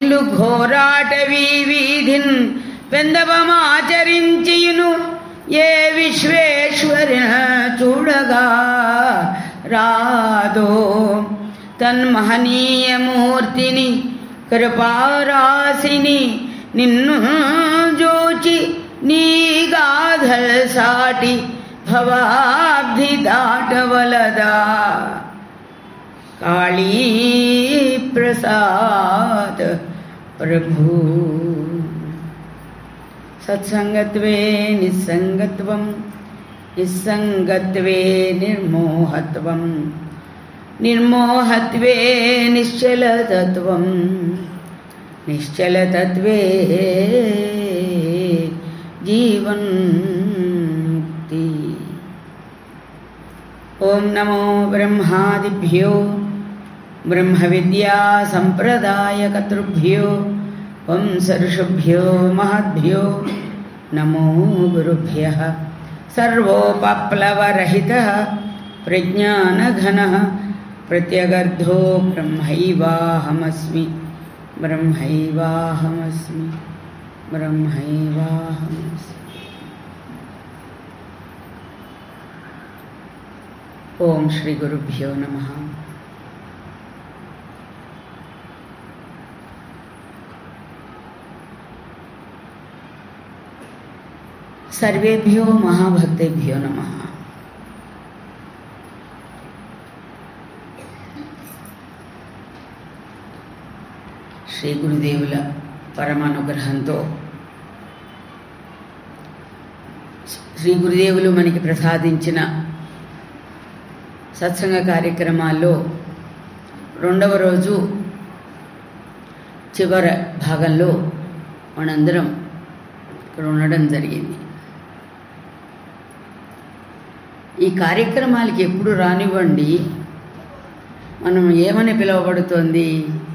ఇల్లు ఘోరాటవీ వీధిన్ పెందవమాచరించియును ఏ విశ్వేశ్వరిన చూడగా రాదో తన్మహనీయమూర్తిని కృపారాశిని నిన్ను జోచి నీ గాధల్ సాటి భవాబ్ధి దాటవలదా కాళీ ప్రసాద్ ప్రభు సత్సంగత్వే నిస్సంగత్వం నిస్సంగత్వే నిర్మోహత్వం నిర్మోహత్వే నిశ్చలతత్వం నిశ్చలతత్వే జీవన్ముక్తి ఓం నమో బ్రహ్మాదిభ్యో బ్రహ్మ విద్యా సంప్రదాయకర్తృభ్యో వంశర్షుభ్యో మహద్భ్యో నమో గురుభ్య సర్వోపప్లవరహిత ప్రజ్ఞానఘన ప్రత్యగర్ధో బ్రహ్మైవాహమస్మి బ్రహ్మైవాహమస్మి బ్రహ్మైవాహమస్మి ఓం శ్రీ గురుభ్యో నమ సర్వేభ్యో మహాభక్తేభ్యో నమ శ్రీ గురుదేవుల పరమానుగ్రహంతో శ్రీ గురుదేవులు మనకి ప్రసాదించిన సత్సంగ కార్యక్రమాల్లో రెండవ రోజు చివరి భాగంలో మనందరం ఇక్కడ ఉండడం జరిగింది ఈ కార్యక్రమాలకి ఎప్పుడు రానివ్వండి మనం ఏమని పిలువబడుతోంది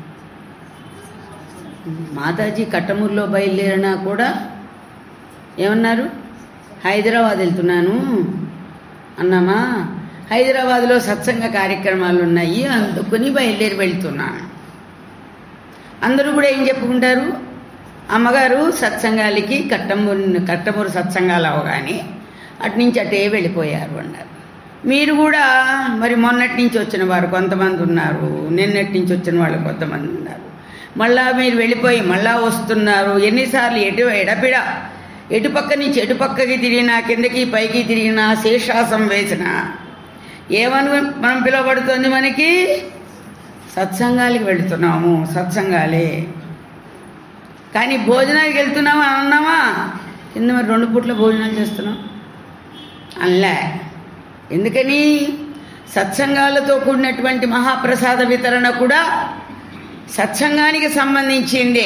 మాతాజీ కట్టమూరులో బయలుదేరినా కూడా ఏమన్నారు హైదరాబాద్ వెళ్తున్నాను అన్నామా హైదరాబాద్లో సత్సంగ కార్యక్రమాలు ఉన్నాయి అందుకుని బయలుదేరి వెళ్తున్నాను అందరూ కూడా ఏం చెప్పుకుంటారు అమ్మగారు సత్సంగాలకి కట్టమూరు కట్టమూరు సత్సంగాలు అవగానే అటు నుంచి అటే వెళ్ళిపోయారు అన్నారు మీరు కూడా మరి మొన్నటి నుంచి వచ్చిన వారు కొంతమంది ఉన్నారు నిన్నటి నుంచి వచ్చిన వాళ్ళు కొంతమంది ఉన్నారు మళ్ళా మీరు వెళ్ళిపోయి మళ్ళా వస్తున్నారు ఎన్నిసార్లు ఎటు ఎడపిడ ఎటు పక్క నుంచి ఎటు పక్కకి తిరిగినా కిందకి పైకి తిరిగినా శీర్షాసం వేసిన ఏమని మనం పిలువబడుతుంది మనకి సత్సంగాలకి వెళుతున్నాము సత్సంగాలే కానీ భోజనానికి వెళ్తున్నామా అన్నామా కింద మరి రెండు పూట్ల భోజనాలు చేస్తున్నాం అన్లే ఎందుకని సత్సంగాలతో కూడినటువంటి మహాప్రసాద వితరణ కూడా సత్సంగానికి సంబంధించిందే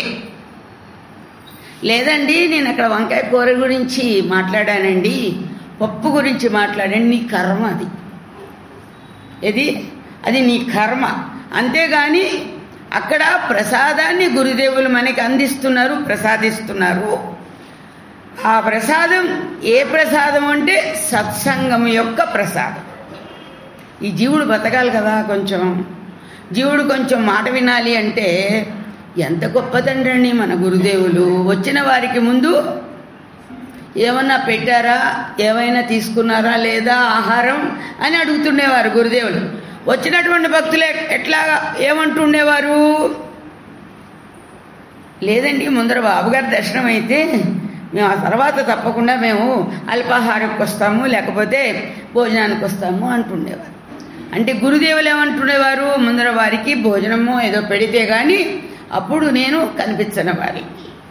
లేదండి నేను అక్కడ వంకాయ కూర గురించి మాట్లాడానండి పప్పు గురించి మాట్లాడాను నీ కర్మ అది ఇది అది నీ కర్మ అంతేగాని అక్కడ ప్రసాదాన్ని గురుదేవులు మనకి అందిస్తున్నారు ప్రసాదిస్తున్నారు ఆ ప్రసాదం ఏ ప్రసాదం అంటే సత్సంగం యొక్క ప్రసాదం ఈ జీవుడు బతకాలి కదా కొంచెం జీవుడు కొంచెం మాట వినాలి అంటే ఎంత గొప్ప తండ్రి మన గురుదేవులు వచ్చిన వారికి ముందు ఏమన్నా పెట్టారా ఏమైనా తీసుకున్నారా లేదా ఆహారం అని అడుగుతుండేవారు గురుదేవులు వచ్చినటువంటి భక్తులే ఎట్లా ఏమంటుండేవారు లేదండి ముందర బాబుగారి దర్శనం అయితే మేము ఆ తర్వాత తప్పకుండా మేము అల్పాహారంకి వస్తాము లేకపోతే భోజనానికి వస్తాము అంటుండేవారు అంటే గురుదేవులు ఏమంటుండేవారు ముందర వారికి భోజనము ఏదో పెడితే కానీ అప్పుడు నేను కనిపించను వారికి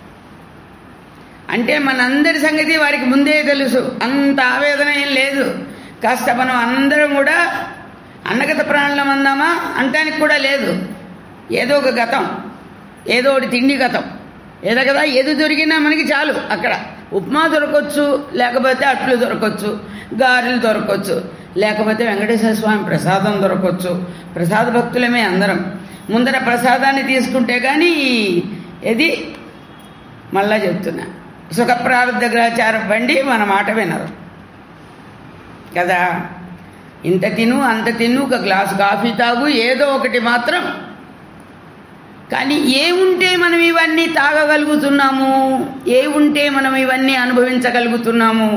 అంటే మనందరి సంగతి వారికి ముందే తెలుసు అంత ఆవేదన ఏం లేదు కాస్త మనం అందరం కూడా అన్నగత ప్రాణులం అందామా అంటానికి కూడా లేదు ఏదో ఒక గతం ఏదో ఒకటి తిండి గతం ఏదో కదా ఏది దొరికినా మనకి చాలు అక్కడ ఉప్మా దొరకవచ్చు లేకపోతే అట్లు దొరకవచ్చు గారెలు దొరకవచ్చు లేకపోతే వెంకటేశ్వర స్వామి ప్రసాదం దొరకవచ్చు ప్రసాద భక్తులమే అందరం ముందర ప్రసాదాన్ని తీసుకుంటే కానీ ఇది మళ్ళా చెప్తున్నా సుఖ ప్రారంభ గ్రహచారం బండి మన మాట వినరు కదా ఇంత తిను అంత తిను ఒక గ్లాసు కాఫీ తాగు ఏదో ఒకటి మాత్రం కానీ ఏముంటే మనం ఈ తాగగలుగుతున్నాము ఏ ఉంటే మనం ఇవన్నీ అనుభవించగలుగుతున్నాము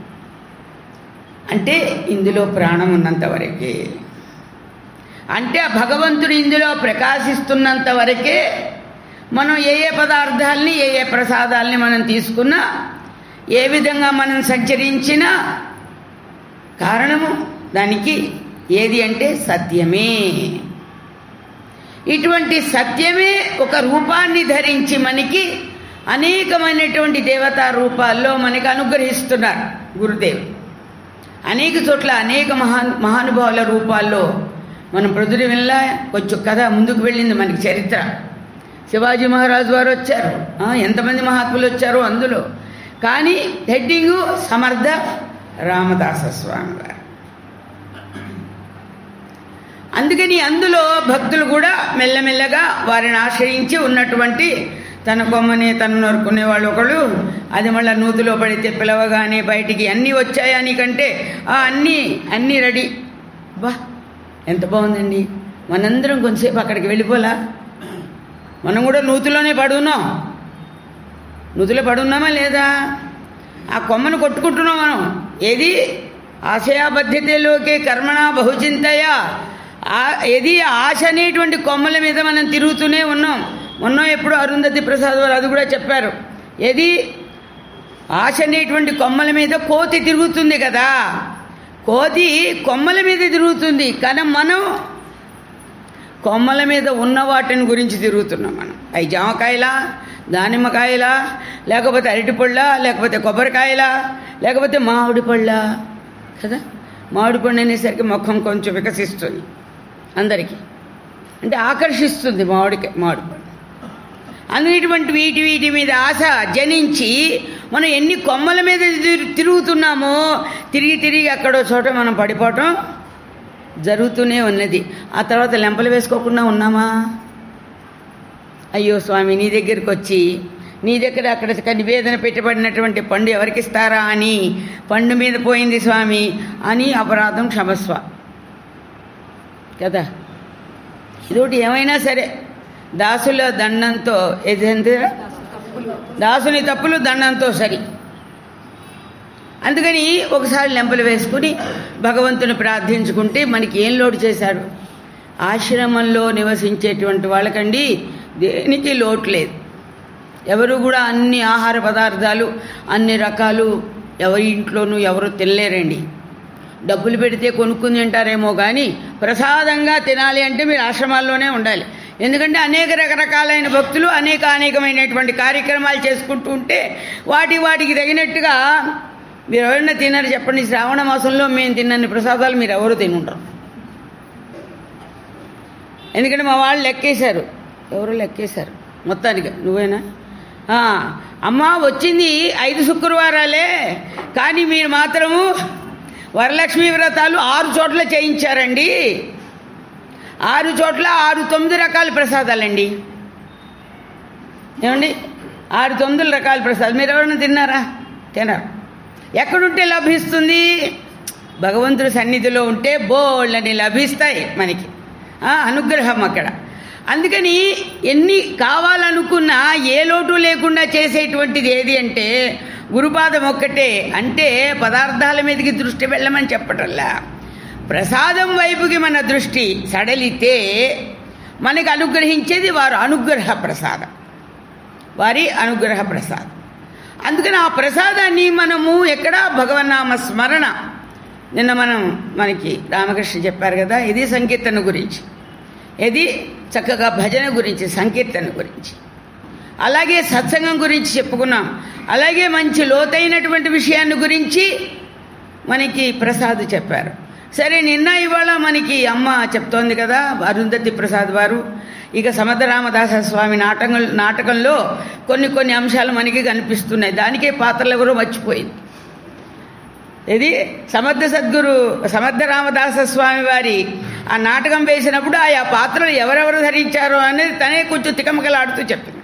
అంటే ఇందులో ప్రాణం ఉన్నంత వరకే అంటే ఆ భగవంతుడు ఇందులో ప్రకాశిస్తున్నంత వరకే మనం ఏ ఏ పదార్థాలని ఏ ఏ ప్రసాదాలని మనం తీసుకున్నా ఏ విధంగా మనం సంచరించినా కారణము దానికి ఏది అంటే సత్యమే ఇటువంటి సత్యమే ఒక రూపాన్ని ధరించి మనకి అనేకమైనటువంటి దేవతా రూపాల్లో మనకి అనుగ్రహిస్తున్నారు గురుదేవుడు అనేక చోట్ల అనేక మహా మహానుభావుల రూపాల్లో మనం ప్రొదురు వెళ్ళా కొంచెం కథ ముందుకు వెళ్ళింది మనకి చరిత్ర శివాజీ మహారాజు వారు వచ్చారు ఆ, ఎంతమంది మహాత్ములు వచ్చారో అందులో కానీ హెడ్డింగు సమర్థ రామదాస స్వామి వారు అందుకని అందులో భక్తులు కూడా మెల్లమెల్లగా వారిని ఆశ్రయించి ఉన్నటువంటి తన కొమ్మని తను నరుకునే వాళ్ళు ఒకళ్ళు అది మళ్ళీ నూతులో పడితే పిలవగానే బయటికి అన్నీ వచ్చాయా నీకంటే ఆ అన్నీ అన్నీ రెడీ బా ఎంత బాగుందండి మనందరం కొంచెంసేపు అక్కడికి వెళ్ళిపోలా మనం కూడా నూతులోనే పడున్నాం నూతిలో పడున్నామా లేదా ఆ కొమ్మను కొట్టుకుంటున్నాం మనం ఏది ఆశయాబద్ధ్యతలోకే కర్మణ బహుచింతయ ఆ ఏది ఆశ అనేటువంటి కొమ్మల మీద మనం తిరుగుతూనే ఉన్నాం మొన్న ఎప్పుడు అరుంధతి ప్రసాద్ వారు అది కూడా చెప్పారు ఏది ఆశ అనేటువంటి కొమ్మల మీద కోతి తిరుగుతుంది కదా కోతి కొమ్మల మీద తిరుగుతుంది కానీ మనం కొమ్మల మీద ఉన్న వాటిని గురించి తిరుగుతున్నాం మనం అవి జామకాయలా దానిమ్మకాయలా లేకపోతే అరటిపళ్ళ లేకపోతే కొబ్బరికాయలా లేకపోతే మామిడి పళ్ళ కదా మామిడి పండు అనేసరికి ముఖం కొంచెం వికసిస్తుంది అందరికీ అంటే ఆకర్షిస్తుంది మామిడికాయ మామిడి పండు అందులో ఇటువంటి వీటి వీటి మీద ఆశ జనించి మనం ఎన్ని కొమ్మల మీద తిరు- తిరుగుతున్నామో తిరిగి తిరిగి అక్కడో చోట మనం పడిపోవటం జరుగుతూనే ఉన్నది ఆ తర్వాత లెంపలు వేసుకోకుండా ఉన్నామా అయ్యో స్వామి నీ దగ్గరికి వచ్చి నీ దగ్గర అక్కడ నివేదన పెట్టబడినటువంటి పండు ఎవరికి ఇస్తారా అని పండు మీద పోయింది స్వామి అని అపరాధం క్షమస్వ కదా ఇదోటి ఏమైనా సరే దాసుల దండంతో ఏదంటే దాసుని తప్పులు దండంతో సరి అందుకని ఒకసారి లెంపలు వేసుకుని భగవంతుని ప్రార్థించుకుంటే మనకి ఏం లోటు చేశాడు ఆశ్రమంలో నివసించేటువంటి వాళ్ళకండి దేనికి లోటు లేదు ఎవరు కూడా అన్ని ఆహార పదార్థాలు అన్ని రకాలు ఎవరి ఇంట్లోనూ ఎవరు తినలేరండి డబ్బులు పెడితే కొనుక్కుని తింటారేమో కానీ ప్రసాదంగా తినాలి అంటే మీరు ఆశ్రమాల్లోనే ఉండాలి ఎందుకంటే అనేక రకరకాలైన భక్తులు అనేక అనేకమైనటువంటి కార్యక్రమాలు చేసుకుంటూ ఉంటే వాటి వాటికి తగినట్టుగా మీరు ఎవరైనా తిన్నారు చెప్పండి శ్రావణ మాసంలో మేము తిన్నన్ని ప్రసాదాలు మీరు ఎవరు తినుంటారు ఎందుకంటే మా వాళ్ళు లెక్కేశారు ఎవరు లెక్కేశారు మొత్తానికి నువ్వేనా ఆ, అమ్మా వచ్చింది ఐదు శుక్రవారాలే కానీ మీరు మాత్రము వరలక్ష్మి వ్రతాలు ఆరు చోట్ల చేయించారండి ఆరు చోట్ల ఆరు తొమ్మిది రకాల ప్రసాదాలండి ఏమండి ఆరు తొమ్మిది రకాల ప్రసాదాలు మీరు ఎవరైనా తిన్నారా తినరు ఎక్కడుంటే లభిస్తుంది భగవంతుడి సన్నిధిలో ఉంటే బోళ్ళని లభిస్తాయి మనకి ఆ, అనుగ్రహం అక్కడ అందుకని ఎన్ని కావాలనుకున్నా ఏ లోటు లేకుండా చేసేటువంటిది ఏది అంటే గురుపాదం ఒక్కటే అంటే పదార్థాల మీదకి దృష్టి వెళ్ళమని చెప్పటల్లా ప్రసాదం వైపుకి మన దృష్టి సడలితే మనకి అనుగ్రహించేది వారు అనుగ్రహ ప్రసాదం వారి అనుగ్రహ ప్రసాదం అందుకని ఆ ప్రసాదాన్ని మనము ఎక్కడ భగవన్నామ స్మరణ నిన్న మనం మనకి రామకృష్ణ చెప్పారు కదా ఇది సంకీర్తన గురించి ఇది చక్కగా భజన గురించి సంకీర్తన గురించి అలాగే సత్సంగం గురించి చెప్పుకున్నాం అలాగే మంచి లోతైనటువంటి విషయాన్ని గురించి మనకి ప్రసాద్ చెప్పారు సరే నిన్న ఇవాళ మనకి అమ్మ చెప్తోంది కదా అరుంధతి ప్రసాద్ వారు ఇక సమర్థరామదాస స్వామి నాటకం నాటకంలో కొన్ని కొన్ని అంశాలు మనకి కనిపిస్తున్నాయి దానికే పాత్రలు ఎవరో మర్చిపోయింది ఇది సమర్థ సద్గురు సమర్థ రామదాస స్వామి వారి ఆ నాటకం వేసినప్పుడు ఆయా పాత్రలు ఎవరెవరు ధరించారో అనేది తనే కొంచెం తికమకలాడుతూ చెప్పింది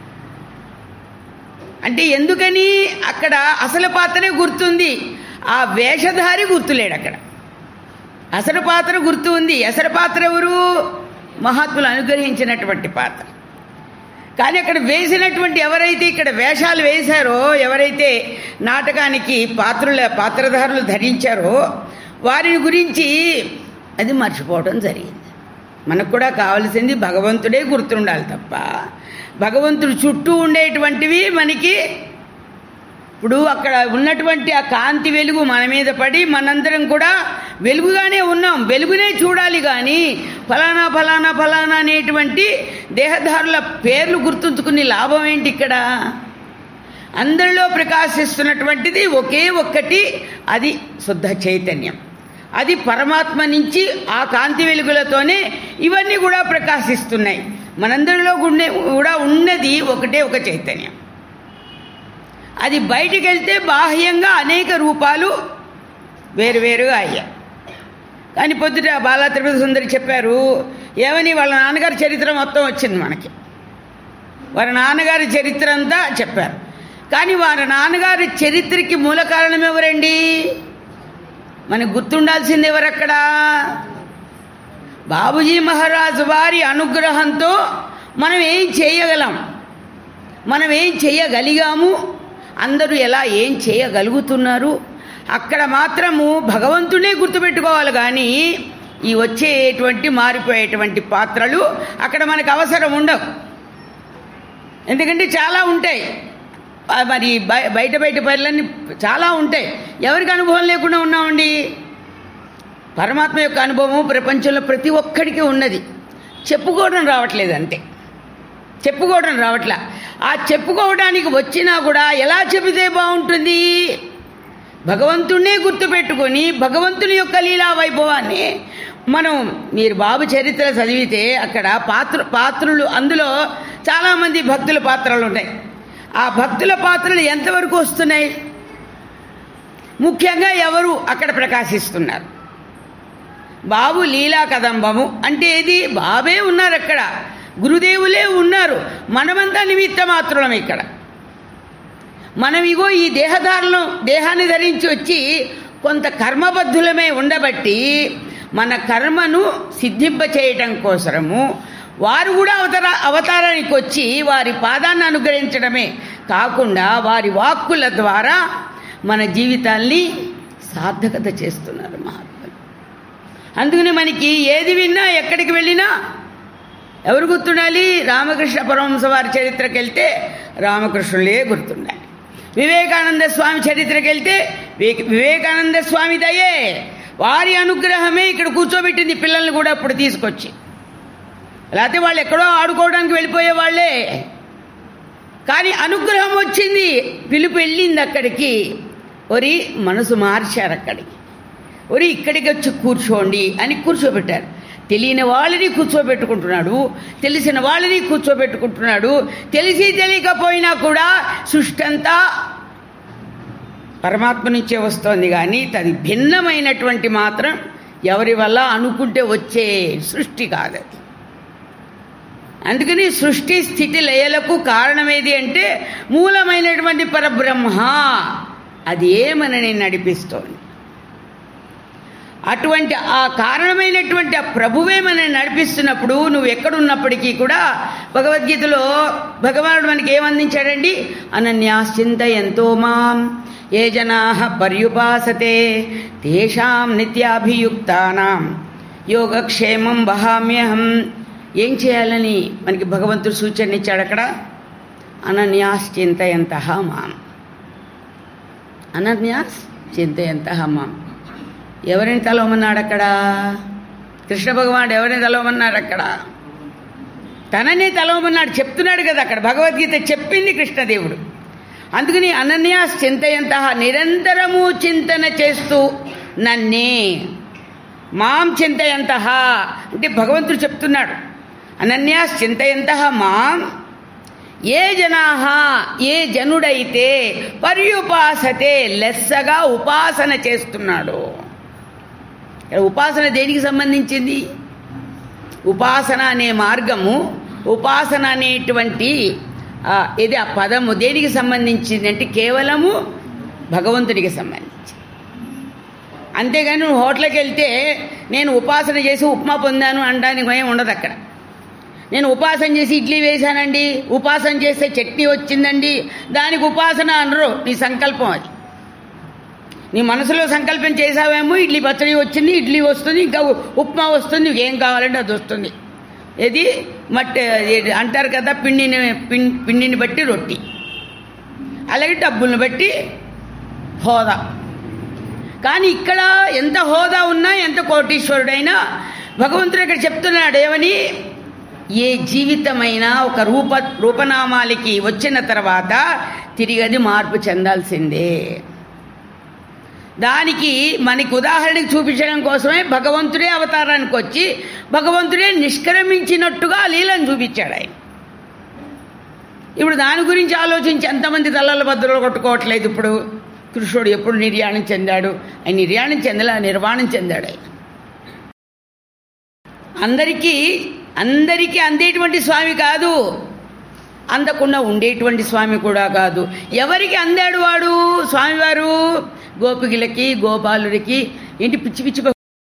అంటే ఎందుకని అక్కడ అసలు పాత్రే గుర్తుంది ఆ వేషధారి గుర్తులేడు అక్కడ అసలు పాత్ర గుర్తు ఉంది అసలు పాత్ర ఎవరు మహాత్ములు అనుగ్రహించినటువంటి పాత్ర కానీ అక్కడ వేసినటువంటి ఎవరైతే ఇక్కడ వేషాలు వేశారో ఎవరైతే నాటకానికి పాత్రుల పాత్రధారులు ధరించారో వారిని గురించి అది మర్చిపోవడం జరిగింది మనకు కూడా కావలసింది భగవంతుడే గుర్తుండాలి తప్ప భగవంతుడు చుట్టూ ఉండేటువంటివి మనకి ఇప్పుడు అక్కడ ఉన్నటువంటి ఆ కాంతి వెలుగు మన మీద పడి మనందరం కూడా వెలుగుగానే ఉన్నాం వెలుగునే చూడాలి కానీ ఫలానా ఫలానా ఫలానా అనేటువంటి దేహధారుల పేర్లు గుర్తుంచుకునే లాభం ఏంటి ఇక్కడ అందరిలో ప్రకాశిస్తున్నటువంటిది ఒకే ఒక్కటి అది శుద్ధ చైతన్యం అది పరమాత్మ నుంచి ఆ కాంతి వెలుగులతోనే ఇవన్నీ కూడా ప్రకాశిస్తున్నాయి మనందరిలో గుండె కూడా ఉన్నది ఒకటే ఒక చైతన్యం అది బయటికి వెళ్తే బాహ్యంగా అనేక రూపాలు వేరువేరుగా అయ్యాయి కానీ పొద్దుట బాలా తిరుపతి సుందరి చెప్పారు ఏమని వాళ్ళ నాన్నగారి చరిత్ర మొత్తం వచ్చింది మనకి వారి నాన్నగారి చరిత్ర అంతా చెప్పారు కానీ వారి నాన్నగారి చరిత్రకి మూల కారణం ఎవరండి మనకు గుర్తుండాల్సింది ఎవరక్కడ బాబుజీ మహారాజు వారి అనుగ్రహంతో మనం ఏం చేయగలం మనం ఏం చేయగలిగాము అందరూ ఎలా ఏం చేయగలుగుతున్నారు అక్కడ మాత్రము భగవంతుడే గుర్తుపెట్టుకోవాలి కానీ ఈ వచ్చేటువంటి మారిపోయేటువంటి పాత్రలు అక్కడ మనకు అవసరం ఉండవు ఎందుకంటే చాలా ఉంటాయి ఆ మరి బయ- బయట బయట పనులన్నీ చాలా ఉంటాయి ఎవరికి అనుభవం లేకుండా ఉన్నామండి పరమాత్మ యొక్క అనుభవం ప్రపంచంలో ప్రతి ఒక్కడికి ఉన్నది చెప్పుకోవడం రావట్లేదు అంతే చెప్పుకోవడం రావట్లా ఆ చెప్పుకోవడానికి వచ్చినా కూడా ఎలా చెబితే బాగుంటుంది భగవంతుణ్ణే గుర్తుపెట్టుకొని భగవంతుని యొక్క లీలా వైభవాన్ని మనం మీరు బాబు చరిత్ర చదివితే అక్కడ పాత్ర పాత్రలు అందులో చాలామంది భక్తుల పాత్రలు ఉన్నాయి ఆ భక్తుల పాత్రలు ఎంతవరకు వస్తున్నాయి ముఖ్యంగా ఎవరు అక్కడ ప్రకాశిస్తున్నారు బాబు లీలా కదంబము అంటే ఏది బాబే ఉన్నారు అక్కడ గురుదేవులే ఉన్నారు మనమంతా నిమిత్త మాత్రం ఇక్కడ మనం ఇగో ఈ దేహధారణం దేహాన్ని ధరించి వచ్చి కొంత కర్మబద్ధులమే ఉండబట్టి మన కర్మను సిద్ధింప చేయటం కోసరము వారు కూడా అవతార అవతారానికి వచ్చి వారి పాదాన్ని అనుగ్రహించడమే కాకుండా వారి వాక్కుల ద్వారా మన జీవితాల్ని సార్థకత చేస్తున్నారు మహాత్ములు అందుకని మనకి ఏది విన్నా ఎక్కడికి వెళ్ళినా ఎవరు గుర్తుండాలి రామకృష్ణ పరమహంస వారి చరిత్రకి వెళ్తే రామకృష్ణులే గుర్తుండాలి వివేకానంద స్వామి చరిత్రకి వెళ్తే వివేక- వివేకానంద స్వామి దయే వారి అనుగ్రహమే ఇక్కడ కూర్చోబెట్టింది పిల్లల్ని కూడా ఇప్పుడు తీసుకొచ్చి లేకపోతే వాళ్ళు ఎక్కడో ఆడుకోవడానికి వెళ్ళిపోయే వాళ్ళే కానీ అనుగ్రహం వచ్చింది పిలుపు వెళ్ళింది అక్కడికి ఒరి మనసు మార్చారు అక్కడికి ఒరి ఇక్కడికి వచ్చి కూర్చోండి అని కూర్చోబెట్టారు తెలియని వాళ్ళని కూర్చోబెట్టుకుంటున్నాడు తెలిసిన వాళ్ళని కూర్చోబెట్టుకుంటున్నాడు తెలిసి తెలియకపోయినా కూడా సృష్టి అంతా పరమాత్మ నుంచే వస్తోంది కానీ అది భిన్నమైనటువంటి మాత్రం ఎవరి వల్ల అనుకుంటే వచ్చే సృష్టి కాదది అందుకని సృష్టి స్థితి లయలకు కారణమేది అంటే మూలమైనటువంటి పరబ్రహ్మ అది ఏమనని నడిపిస్తోంది అటువంటి ఆ కారణమైనటువంటి ఆ ప్రభువే మనల్ని నడిపిస్తున్నప్పుడు నువ్వు ఎక్కడున్నప్పటికీ కూడా భగవద్గీతలో భగవానుడు మనకి ఏమందించాడండి అనన్యాశ్చింత ఎంతో మాం ఏ జనా పర్యుపాసతే తేషాం నిత్యాభియుక్తానాం యోగక్షేమం వహామ్యహం ఏం చేయాలని మనకి భగవంతుడు సూచన ఇచ్చాడు అక్కడ అనన్యాస్ చింతయంత మాం అనన్యాస్ చింతయంత మాం ఎవరిని తలవమన్నాడు అక్కడ కృష్ణ భగవానుడు ఎవరిని తలవమన్నాడు అక్కడ తననే తలవమన్నాడు చెప్తున్నాడు కదా అక్కడ భగవద్గీత చెప్పింది కృష్ణదేవుడు అందుకని అనన్యాస్ చింతయంత నిరంతరము చింతన చేస్తూ నన్నే మాం చింతయంత అంటే భగవంతుడు చెప్తున్నాడు అనన్యాస్ చింతయంత మాం ఏ జనా ఏ జనుడైతే పర్యుపాసతే లెస్సగా ఉపాసన చేస్తున్నాడు ఇక్కడ ఉపాసన దేనికి సంబంధించింది ఉపాసన అనే మార్గము ఉపాసన అనేటువంటి ఆ, ఇది ఆ పదము దేనికి సంబంధించింది అంటే కేవలము భగవంతుడికి సంబంధించి అంతేగాని నువ్వు హోటల్కి వెళ్తే నేను ఉపాసన చేసి ఉప్మా పొందాను అనడానికి ఏం ఉండదు అక్కడ నేను ఉపాసన చేసి ఇడ్లీ వేశానండి ఉపాసన చేస్తే చట్నీ వచ్చిందండి దానికి ఉపాసన అనరు నీ సంకల్పం అది నీ మనసులో సంకల్పం చేసావేమో ఇడ్లీ పచ్చడి వచ్చింది ఇడ్లీ వస్తుంది ఇంకా ఉ- ఉప్మా వస్తుంది ఏం కావాలంటే అది వస్తుంది ఇది మట్టి ఇది అంటారు కదా పిండిని పిం- పిండిని బట్టి రొట్టి అలాగే డబ్బుల్ని బట్టి హోదా కానీ ఇక్కడ ఎంత హోదా ఉన్నా ఎంత కోటీశ్వరుడైనా భగవంతుడు ఇక్కడ చెప్తున్నాడు ఏమని ఏ జీవితమైనా ఒక రూప రూపనామాలకి వచ్చిన తర్వాత తిరిగి అది మార్పు చెందాల్సిందే దానికి మనకి ఉదాహరణకి చూపించడం కోసమే భగవంతుడే అవతారానికి వచ్చి భగవంతుడే నిష్క్రమించినట్టుగా ఆ లీలను చూపించాడు ఆయన ఇప్పుడు దాని గురించి ఆలోచించి ఎంతమంది తలల బద్దలు కొట్టుకోవట్లేదు ఇప్పుడు కృష్ణుడు ఎప్పుడు నిర్యాణం చెందాడు ఆయన నిర్యాణం చెందలే నిర్వాణం చెందాడు ఆయన అందరికీ అందరికీ అందేటువంటి స్వామి కాదు అందకుండా ఉండేటువంటి స్వామి కూడా కాదు ఎవరికి అందాడు వాడు స్వామివారు గోపికలకి గోపాలుడికి ఏంటి పిచ్చి పిచ్చి భ-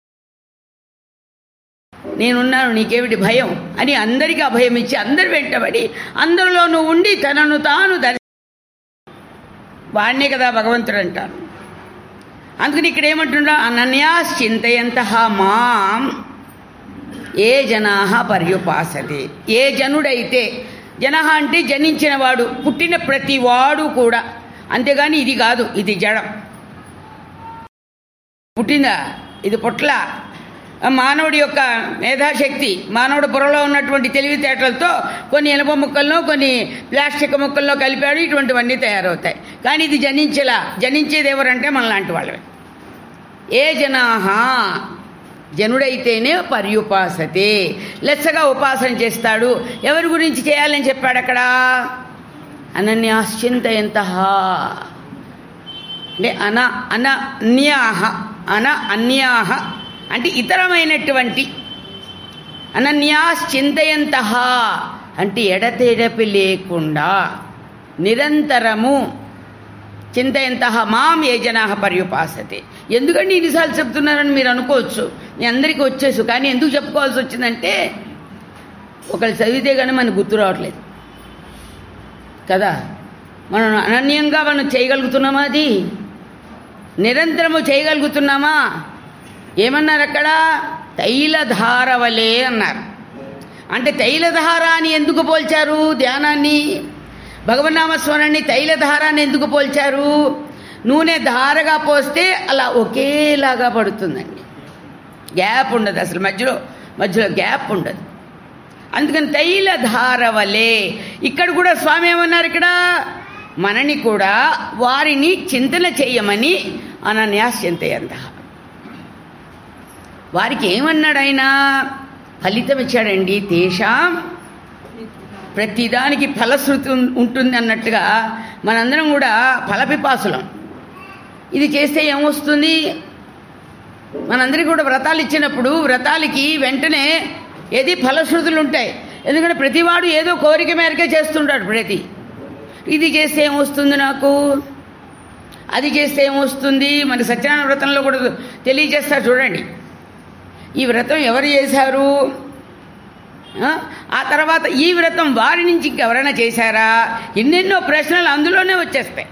నేనున్నాను నీకేమిటి భయం అని అందరికీ అభయం ఇచ్చి అందరు వెంటబడి అందరిలోనూ ఉండి తనను తాను దర్శ వాడినే కదా భగవంతుడు అంటారు అందుకని ఇక్కడ ఏమంటున్నా అనన్యాస్ చింతయంత మాం ఏ జనా పర్యుపాసతే ఏ జనుడైతే జన అంటే జనించిన వాడు పుట్టిన ప్రతి వాడు కూడా అంతేగాని ఇది కాదు ఇది జడం పుట్టిందా ఇది పుట్ల మానవుడి యొక్క మేధాశక్తి మానవుడి బుర్రలో ఉన్నటువంటి తెలివితేటలతో కొన్ని ఎలుప ముక్కల్లో కొన్ని ప్లాస్టిక్ ముక్కల్లో కలిపాడు ఇటువంటివన్నీ తయారవుతాయి కానీ ఇది జనించేలా జనించేది ఎవరంటే మనలాంటి వాళ్ళే ఏ జనాహ జనుడైతేనే పర్యుపాసతే లెస్సగా ఉపాసన చేస్తాడు ఎవరి గురించి చేయాలని చెప్పాడు అక్కడ అనన్యాశ్చింతయంత అంటే అన అన అన్యాహ అన అన్యాహ అంటే ఇతరమైనటువంటి అనన్యాశ్చింతయంత అంటే ఎడతెడపి లేకుండా నిరంతరము చింతయంత మాం ఏ జనా పర్యుపాసతే ఎందుకంటే ఇన్నిసార్లు చెప్తున్నారని మీరు అనుకోవచ్చు మీ అందరికీ వచ్చేసు కానీ ఎందుకు చెప్పుకోవాల్సి వచ్చిందంటే ఒకళ్ళు చదివితే కానీ మనకు గుర్తు రావట్లేదు కదా మనం అనన్యంగా మనం చేయగలుగుతున్నామా అది నిరంతరము చేయగలుగుతున్నామా ఏమన్నారు అక్కడ తైలధారవలే అన్నారు అంటే తైలధార అని ఎందుకు పోల్చారు ధ్యానాన్ని భగవన్నామస్మరణి తైలధారాన్ని ఎందుకు పోల్చారు నూనె ధారగా పోస్తే అలా ఒకేలాగా పడుతుందండి గ్యాప్ ఉండదు అసలు మధ్యలో మధ్యలో గ్యాప్ ఉండదు అందుకని తైలధార వలె ఇక్కడ కూడా స్వామి ఏమన్నారు ఇక్కడ మనని కూడా వారిని చింతన చేయమని అనన్యాస్ చింతయంత వారికి ఏమన్నాడు ఆయన ఫలితం ఇచ్చాడండి తేషాం ప్రతిదానికి ఫలశ్రుతి ఉం- ఉంటుంది అన్నట్టుగా మనందరం కూడా ఫలపిపాసులం ఇది చేస్తే ఏమొస్తుంది మనందరికీ కూడా వ్రతాలు ఇచ్చినప్పుడు వ్రతాలకి వెంటనే ఏది ఫలశ్రుతులు ఉంటాయి ఎందుకంటే ప్రతివాడు ఏదో కోరిక మేరకే చేస్తుంటాడు ప్రతి ఇది చేస్తే ఏమొస్తుంది నాకు అది చేస్తే ఏమొస్తుంది మన సత్యనారాయణ వ్రతంలో కూడా తెలియజేస్తారు చూడండి ఈ వ్రతం ఎవరు చేశారు ఆ? ఆ తర్వాత ఈ వ్రతం వారి నుంచి ఇంకెవరైనా చేశారా ఎన్నెన్నో ప్రశ్నలు అందులోనే వచ్చేస్తాయి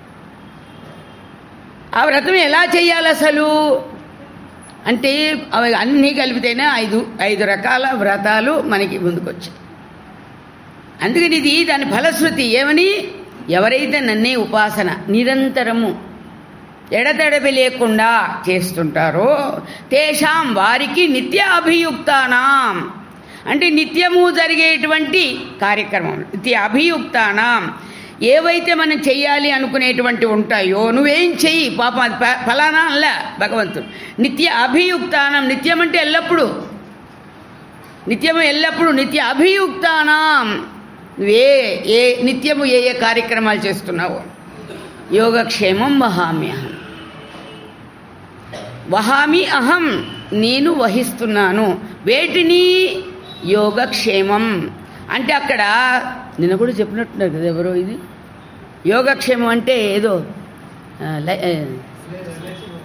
ఆ వ్రతం ఎలా చేయాలి అసలు అంటే అవి అన్నీ కలిపితేనే ఐదు ఐదు రకాల వ్రతాలు మనకి ముందుకొచ్చాయి అందుకని ఇది దాని ఫలశ్రుతి ఏమని ఎవరైతే నన్నే ఉపాసన నిరంతరము ఎడతెడపి లేకుండా చేస్తుంటారో తేషాం వారికి నిత్య అభియుక్తానాం అంటే నిత్యము జరిగేటువంటి కార్యక్రమం నిత్య అభియుక్తానాం ఏవైతే మనం చెయ్యాలి అనుకునేటువంటి ఉంటాయో నువ్వేం చెయ్యి పాపం అది ఫ- ఫలానా అలా భగవంతుడు నిత్య అభియుక్తానం నిత్యం అంటే ఎల్లప్పుడూ నిత్యము ఎల్లప్పుడూ నిత్య అభియుక్తానాం నువ్వే ఏ నిత్యము ఏ ఏ కార్యక్రమాలు చేస్తున్నావో యోగక్షేమం వహామి అహం వహామి అహం నేను వహిస్తున్నాను వేటిని యోగక్షేమం అంటే అక్కడ నిన్న కూడా చెప్పినట్టున్నారు కదా ఎవరో ఇది యోగక్షేమం అంటే ఏదో ఆ, లై- ఆ,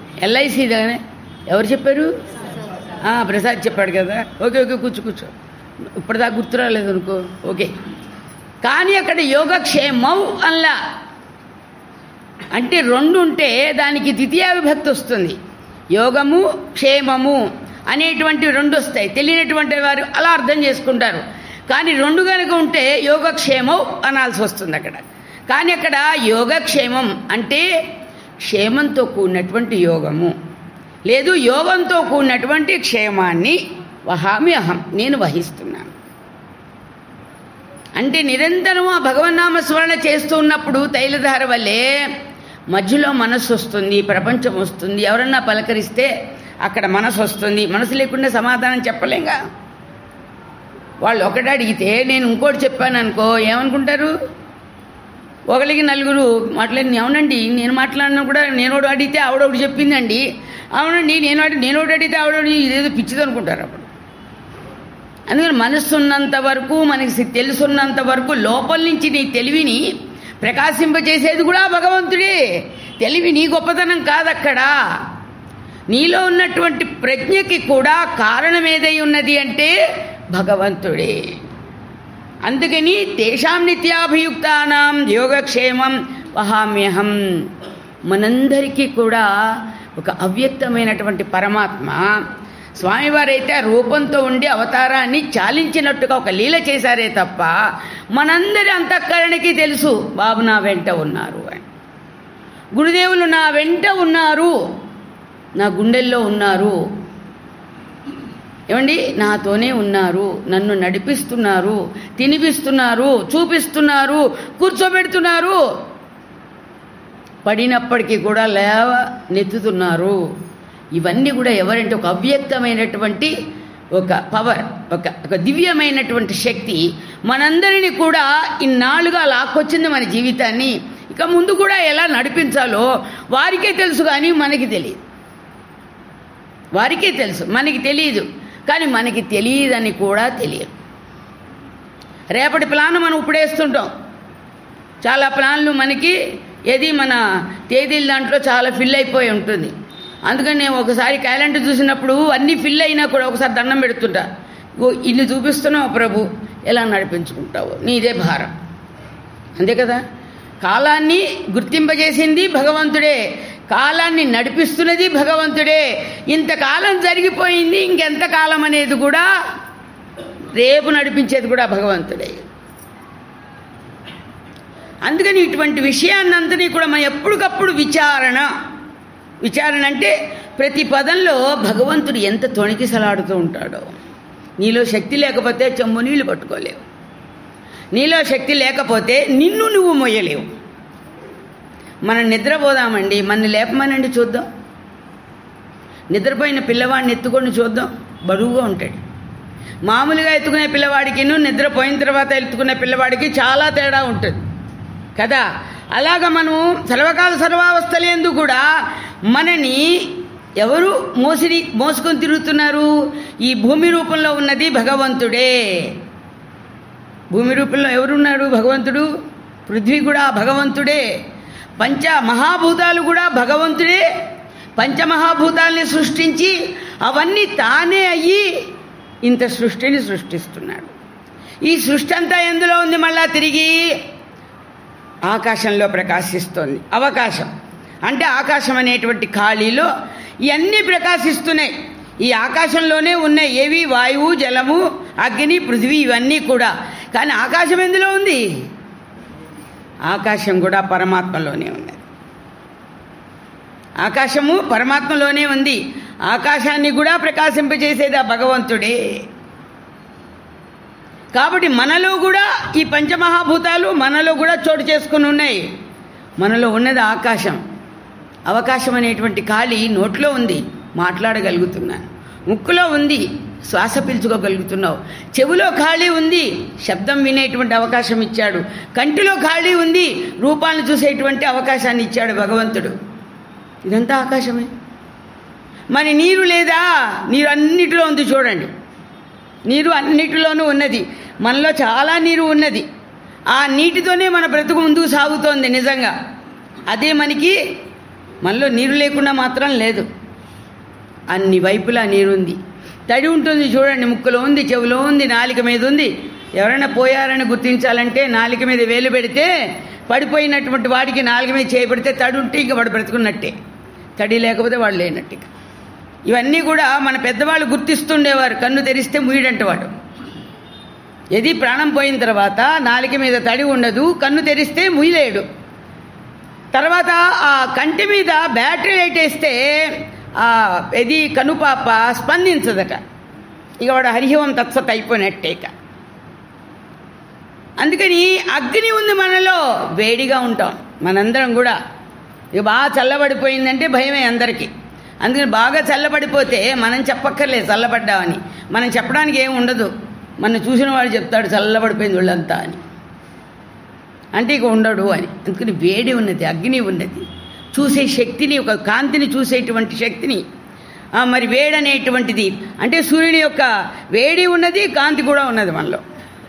ఎల్ఐసి ఎవరు చెప్పారు ఆ, ప్రసాద్ చెప్పాడు కదా ఓకే ఓకే కూర్చో కూర్చో ఇప్పటిదాకా గుర్తురాలేదు అనుకో ఓకే కానీ అక్కడ యోగక్షేమౌ అల్లా అంటే రెండు ఉంటే దానికి ద్వితీయ విభక్తి వస్తుంది యోగము క్షేమము అనేటువంటి రెండు వస్తాయి తెలియనటువంటి వారు అలా అర్థం చేసుకుంటారు కానీ రెండు కనుక ఉంటే యోగక్షేమం అనాల్సి వస్తుంది అక్కడ కానీ అక్కడ యోగక్షేమం అంటే క్షేమంతో కూడినటువంటి యోగము లేదు యోగంతో కూడినటువంటి క్షేమాన్ని వహామి అహం నేను వహిస్తున్నాను అంటే నిరంతరం ఆ భగవన్నామ స్మరణ చేస్తూ ఉన్నప్పుడు తైలధార వల్లే మధ్యలో మనస్సు వస్తుంది ప్రపంచం వస్తుంది ఎవరన్నా పలకరిస్తే అక్కడ మనసు వస్తుంది మనసు లేకుండా సమాధానం చెప్పలేంగా వాళ్ళు ఒకటి అడిగితే నేను ఇంకోటి చెప్పాను అనుకో ఏమనుకుంటారు ఒకరికి నలుగురు మాట్లాడి అవునండి నేను మాట్లాడినా కూడా నేనోడు అడిగితే ఆవిడొకటి చెప్పిందండి అవునండి నేను అడి నేనోడు అడిగితే ఆవిడోడు ఇదేదో పిచ్చిది అనుకుంటారు అప్పుడు అందుకని మనస్సు ఉన్నంత వరకు మనకి తెలుసున్నంత వరకు లోపల నుంచి నీ తెలివిని ప్రకాశింపచేసేది కూడా భగవంతుడే తెలివి నీ గొప్పతనం కాదక్కడ నీలో ఉన్నటువంటి ప్రజ్ఞకి కూడా కారణం ఏదై ఉన్నది అంటే భగవంతుడే అందుకని తేషాం నిత్యాభియుక్తానాం యోగక్షేమం వహామ్యహం మనందరికీ కూడా ఒక అవ్యక్తమైనటువంటి పరమాత్మ స్వామివారైతే ఆ రూపంతో ఉండి అవతారాన్ని చాలించినట్టుగా ఒక లీల చేశారే తప్ప మనందరి అంతఃకరణకి తెలుసు బాబు నా వెంట ఉన్నారు అని గురుదేవులు నా వెంట ఉన్నారు నా గుండెల్లో ఉన్నారు ఏమండి నాతోనే ఉన్నారు నన్ను నడిపిస్తున్నారు తినిపిస్తున్నారు చూపిస్తున్నారు కూర్చోబెడుతున్నారు పడినప్పటికీ కూడా లేవ నెత్తుతున్నారు ఇవన్నీ కూడా ఎవరంటే ఒక అవ్యక్తమైనటువంటి ఒక పవర్ ఒక ఒక దివ్యమైనటువంటి శక్తి మనందరినీ కూడా ఇన్నాళ్ళుగా లాక్కొచ్చింది మన జీవితాన్ని ఇక ముందు కూడా ఎలా నడిపించాలో వారికే తెలుసు కానీ మనకి తెలియదు వారికే తెలుసు మనకి తెలియదు కానీ మనకి తెలియదని కూడా తెలియదు రేపటి ప్లాన్ మనం ఇప్పుడేస్తుంటాం చాలా ప్లాన్లు మనకి ఏది మన తేదీల దాంట్లో చాలా ఫిల్ అయిపోయి ఉంటుంది అందుకని నేను ఒకసారి క్యాలెండర్ చూసినప్పుడు అన్నీ ఫిల్ అయినా కూడా ఒకసారి దండం పెడుతుంటా ఓ ఇన్ని చూపిస్తున్నావు ప్రభు ఎలా నడిపించుకుంటావు నీదే భారం అంతే కదా కాలాన్ని గుర్తింపజేసింది భగవంతుడే కాలాన్ని నడిపిస్తున్నది భగవంతుడే ఇంతకాలం జరిగిపోయింది ఇంకెంత కాలం అనేది కూడా రేపు నడిపించేది కూడా భగవంతుడే అందుకని ఇటువంటి విషయాన్నంతని కూడా మనం ఎప్పటికప్పుడు విచారణ విచారణ అంటే ప్రతి పదంలో భగవంతుడు ఎంత తొణికిసలాడుతూ ఉంటాడో నీలో శక్తి లేకపోతే చెమ్ము నీళ్లు పట్టుకోలేవు నీలో శక్తి లేకపోతే నిన్ను నువ్వు మొయ్యలేవు మనం నిద్రపోదామండి మన లేపమనండి చూద్దాం నిద్రపోయిన పిల్లవాడిని ఎత్తుకొని చూద్దాం బరువుగా ఉంటాడు మామూలుగా ఎత్తుకునే పిల్లవాడికి నిద్రపోయిన తర్వాత ఎత్తుకునే పిల్లవాడికి చాలా తేడా ఉంటుంది కదా అలాగ మనం సర్వకాల సర్వావస్థలేందు కూడా మనని ఎవరు మోసిరి మోసుకొని తిరుగుతున్నారు ఈ భూమి రూపంలో ఉన్నది భగవంతుడే భూమి రూపంలో ఎవరున్నాడు భగవంతుడు పృథ్వీ కూడా భగవంతుడే పంచ మహాభూతాలు కూడా భగవంతుడే పంచమహాభూతాల్ని సృష్టించి అవన్నీ తానే అయ్యి ఇంత సృష్టిని సృష్టిస్తున్నాడు ఈ సృష్టి అంతా ఎందులో ఉంది మళ్ళా తిరిగి ఆకాశంలో ప్రకాశిస్తోంది అవకాశం అంటే ఆకాశం అనేటువంటి ఖాళీలో ఇవన్నీ ప్రకాశిస్తున్నాయి ఈ ఆకాశంలోనే ఉన్నాయి ఏవి వాయువు జలము అగ్ని పృథివీ ఇవన్నీ కూడా కానీ ఆకాశం ఎందులో ఉంది ఆకాశం కూడా పరమాత్మలోనే ఉన్నది ఆకాశము పరమాత్మలోనే ఉంది ఆకాశాన్ని కూడా ప్రకాశింపజేసేది ఆ భగవంతుడే కాబట్టి మనలో కూడా ఈ పంచమహాభూతాలు మనలో కూడా చోటు చేసుకుని ఉన్నాయి మనలో ఉన్నది ఆకాశం అవకాశం అనేటువంటి ఖాళీ నోట్లో ఉంది మాట్లాడగలుగుతున్నాను ముక్కులో ఉంది శ్వాస పీల్చుకోగలుగుతున్నావు చెవిలో ఖాళీ ఉంది శబ్దం వినేటువంటి అవకాశం ఇచ్చాడు కంటిలో ఖాళీ ఉంది రూపాలను చూసేటువంటి అవకాశాన్ని ఇచ్చాడు భగవంతుడు ఇదంతా ఆకాశమే మరి నీరు లేదా నీరు అన్నిటిలో ఉంది చూడండి నీరు అన్నిటిలోనూ ఉన్నది మనలో చాలా నీరు ఉన్నది ఆ నీటితోనే మన బ్రతుకు ముందుకు సాగుతోంది నిజంగా అదే మనకి మనలో నీరు లేకుండా మాత్రం లేదు అన్ని వైపులా నీరుంది తడి ఉంటుంది చూడండి ముక్కులో ఉంది చెవిలో ఉంది నాలిక మీద ఉంది ఎవరైనా పోయారని గుర్తించాలంటే నాలిక మీద వేలు పెడితే పడిపోయినటువంటి వాడికి నాలుగు మీద చేయబడితే తడి ఉంటే ఇంక వాడు బ్రతుకున్నట్టే తడి లేకపోతే వాడు లేనట్టు ఇక. ఇవన్నీ కూడా మన పెద్దవాళ్ళు గుర్తిస్తుండేవారు కన్ను తెరిస్తే ముయ్యడంట వాడు ఏది ప్రాణం పోయిన తర్వాత నాలిక మీద తడి ఉండదు కన్ను తెరిస్తే ముయ్యలేడు తర్వాత ఆ కంటి మీద బ్యాటరీ లైట్ వేస్తే ఆ ఇది కనుపాప స్పందించదట ఇక వాడు హరిహవం తత్సత్ అయిపోయినట్టే ఇక అందుకని అగ్ని ఉంది మనలో వేడిగా ఉంటాం మనందరం కూడా ఇక బాగా చల్లబడిపోయిందంటే భయమే అందరికీ అందుకని బాగా చల్లబడిపోతే మనం చెప్పక్కర్లేదు చల్లబడ్డామని మనం చెప్పడానికి ఏం ఉండదు మనం చూసిన వాడు చెప్తాడు చల్లబడిపోయింది ఒళ్ళంతా అని అంటే ఇక ఉండడు అని అందుకని వేడి ఉన్నది అగ్ని ఉన్నది చూసే శక్తిని ఒక కాంతిని చూసేటువంటి శక్తిని ఆ, మరి వేడి అనేటువంటిది అంటే సూర్యుని యొక్క వేడి ఉన్నది కాంతి కూడా ఉన్నది మనలో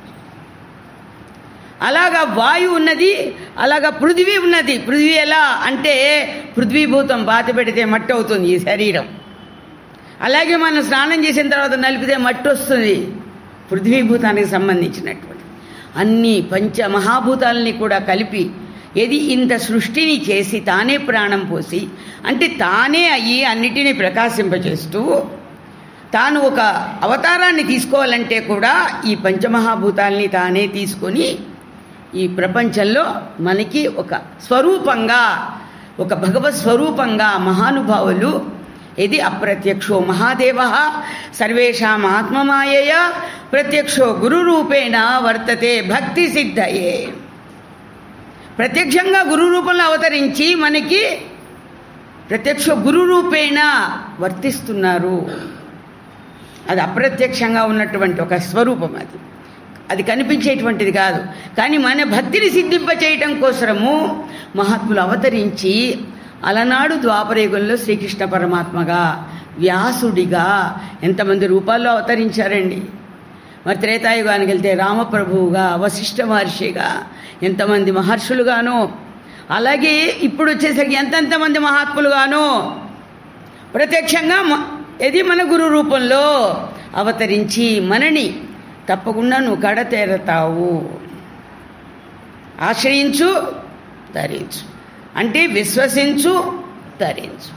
అలాగా వాయువు ఉన్నది అలాగా పృథివీ ఉన్నది పృథివీ ఎలా అంటే పృథ్వీభూతం బాత పెడితే మట్టి అవుతుంది ఈ శరీరం అలాగే మనం స్నానం చేసిన తర్వాత నలిపితే మట్టి వస్తుంది పృథ్వీభూతానికి సంబంధించినటువంటి అన్ని పంచ మహాభూతాలని కూడా కలిపి ఏది ఇంత సృష్టిని చేసి తానే ప్రాణం పోసి అంటే తానే అయ్యి అన్నిటినీ ప్రకాశింపచేస్తూ తాను ఒక అవతారాన్ని తీసుకోవాలంటే కూడా ఈ పంచమహాభూతాల్ని తానే తీసుకొని ఈ ప్రపంచంలో మనకి ఒక స్వరూపంగా ఒక భగవత్ స్వరూపంగా మహానుభావులు ఇది అప్రత్యక్షో మహాదేవ సర్వేషాం ఆత్మమాయయ ప్రత్యక్షో గురురూపేణ వర్తతే భక్తి సిద్ధయే ప్రత్యక్షంగా గురు రూపంలో అవతరించి మనకి ప్రత్యక్ష గురు రూపేణ వర్తిస్తున్నారు అది అప్రత్యక్షంగా ఉన్నటువంటి ఒక స్వరూపం అది అది కనిపించేటువంటిది కాదు కానీ మన భక్తిని సిద్ధింప చేయటం కోసము మహాత్ములు అవతరించి అలనాడు ద్వాపరయుగంలో శ్రీకృష్ణ పరమాత్మగా వ్యాసుడిగా ఎంతమంది రూపాల్లో అవతరించారండి మరి త్రేతాయుగానికి వెళ్తే రామప్రభువుగా వశిష్ఠ మహర్షిగా ఎంతమంది మహర్షులుగానో అలాగే ఇప్పుడు వచ్చేసరికి ఎంతెంతమంది మహాత్ములుగానో ప్రత్యక్షంగా మ- ఇది మన గురు రూపంలో అవతరించి మనని తప్పకుండా నువ్వు కడతేరతావు ఆశ్రయించు ధరించు అంటే విశ్వసించు ధరించు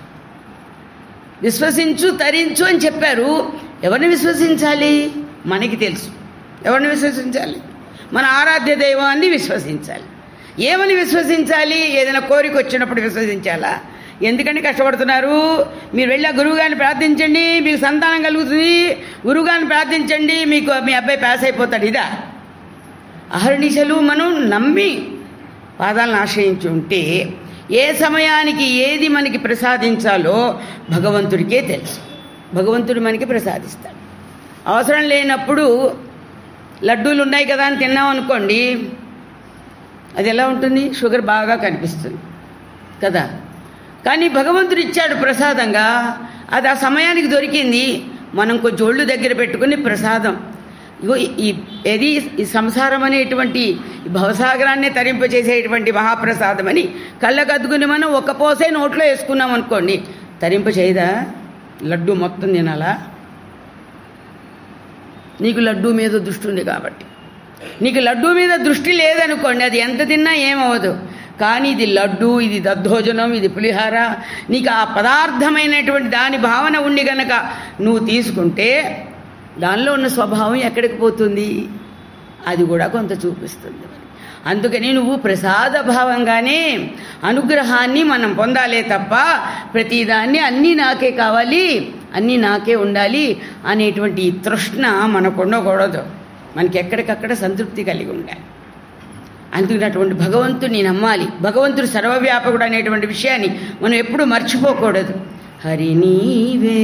విశ్వసించు తరించు అని చెప్పారు ఎవరిని విశ్వసించాలి మనకి తెలుసు ఎవరిని విశ్వసించాలి మన ఆరాధ్య దైవాన్ని విశ్వసించాలి ఏమని విశ్వసించాలి ఏదైనా కోరిక వచ్చినప్పుడు విశ్వసించాలా ఎందుకంటే కష్టపడుతున్నారు మీరు వెళ్ళి ఆ గురువుగారిని ప్రార్థించండి మీకు సంతానం కలుగుతుంది గురువుగారిని ప్రార్థించండి మీకు మీ అబ్బాయి పాస్ అయిపోతాడు ఇదా అహర్నిశలు మనం నమ్మి పాదాలను ఆశ్రయించి ఉంటే ఏ సమయానికి ఏది మనకి ప్రసాదించాలో భగవంతుడికే తెలుసు భగవంతుడు మనకి ప్రసాదిస్తాడు అవసరం లేనప్పుడు లడ్డూలు ఉన్నాయి కదా అని తిన్నాం అనుకోండి అది ఎలా ఉంటుంది షుగర్ బాగా కనిపిస్తుంది కదా కానీ భగవంతుడు ఇచ్చాడు ప్రసాదంగా అది ఆ సమయానికి దొరికింది మనం కొంచెం ఒళ్ళు దగ్గర పెట్టుకుని ప్రసాదం ఇగో ఈ- ఈ ఏది ఈ సంసారం అనేటువంటి ఈ భవసాగరాన్ని తరింపచేసేటువంటి మహాప్రసాదం అని కళ్ళకద్దుకుని మనం ఒక్క పోసే నోట్లో వేసుకున్నాం అనుకోండి తరింప చేయదా లడ్డు మొత్తం తినాలా నీకు లడ్డు మీద దృష్టి ఉంది కాబట్టి నీకు లడ్డు మీద దృష్టి లేదనుకోండి అది ఎంత తిన్నా ఏమవ్వదు కానీ ఇది లడ్డు ఇది దద్దోజనం ఇది పులిహార నీకు ఆ పదార్థమైనటువంటి దాని భావన ఉండి గనక నువ్వు తీసుకుంటే దానిలో ఉన్న స్వభావం ఎక్కడికి పోతుంది అది కూడా కొంత చూపిస్తుంది అందుకని నువ్వు ప్రసాద భావంగానే అనుగ్రహాన్ని మనం పొందాలే తప్ప ప్రతిదాన్ని అన్నీ నాకే కావాలి అన్నీ నాకే ఉండాలి అనేటువంటి ఈ తృష్ణ మనకు ఉండకూడదు మనకి ఎక్కడికక్కడ సంతృప్తి కలిగి ఉండాలి అందుకని అటువంటి భగవంతుని నమ్మాలి భగవంతుడు సర్వవ్యాపకుడు అనేటువంటి విషయాన్ని మనం ఎప్పుడూ మర్చిపోకూడదు హరి నీవే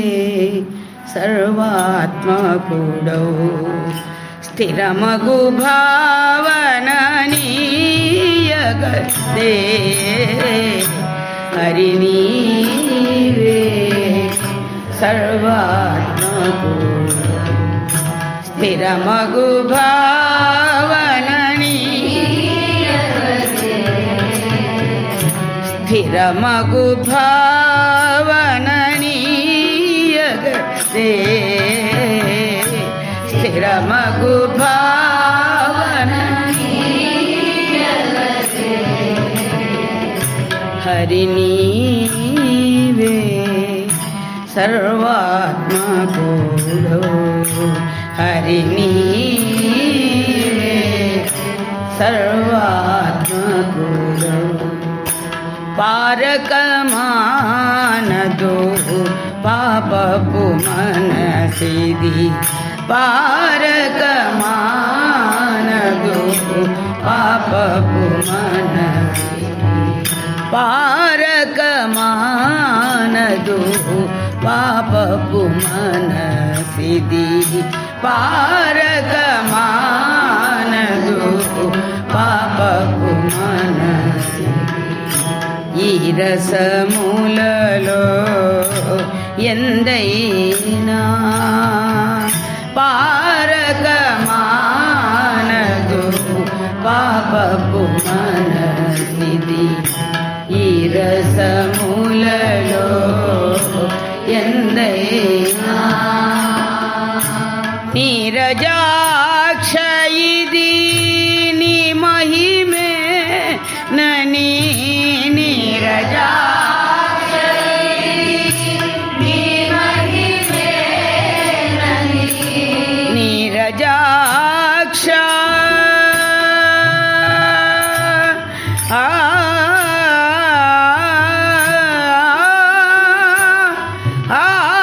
సర్వాత్మకుడవు స్థిరమగు భావన నీయగదే హరి నీవే సర్వాత్మకుడవు స్థిరమగు భావనని స్థిరమగు భావనని హరి నీవే సర్వాత్మకుడు హరి నీవే సర్వాత్మకుడు పారకమానదు పాపపు మనసిది పారకమానదు పాపపు మనసి పారకమానదు పాపపు మనసిది పారకమానదు పాపపు మనసిది ఈ రసములలో ఎందైనా పారకమానదు పాపపు మనసిది ఈ రసములలో ఎందైనా నీరజాక్ష ఇది నీ మహిమే నని నీరజాక్ష నీరజాక్ష ఆ ఆ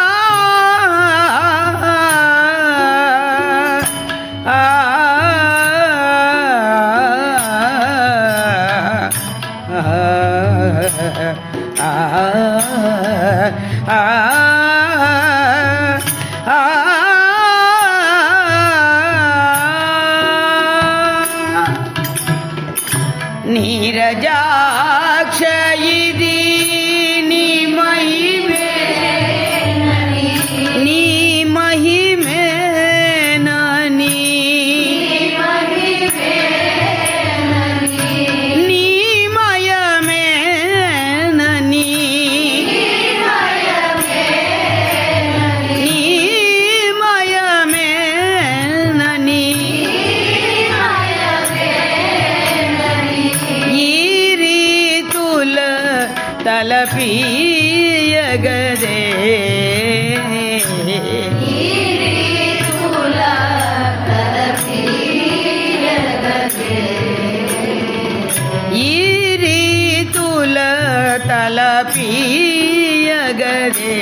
నీరజాక్ష ఇది నీ మహిమే నీ మహిమే నని నీ మయమే నని నీ మయమే నని ఈ రీతుల తలపీయగదే ఈ రీతుల తలపీయగదే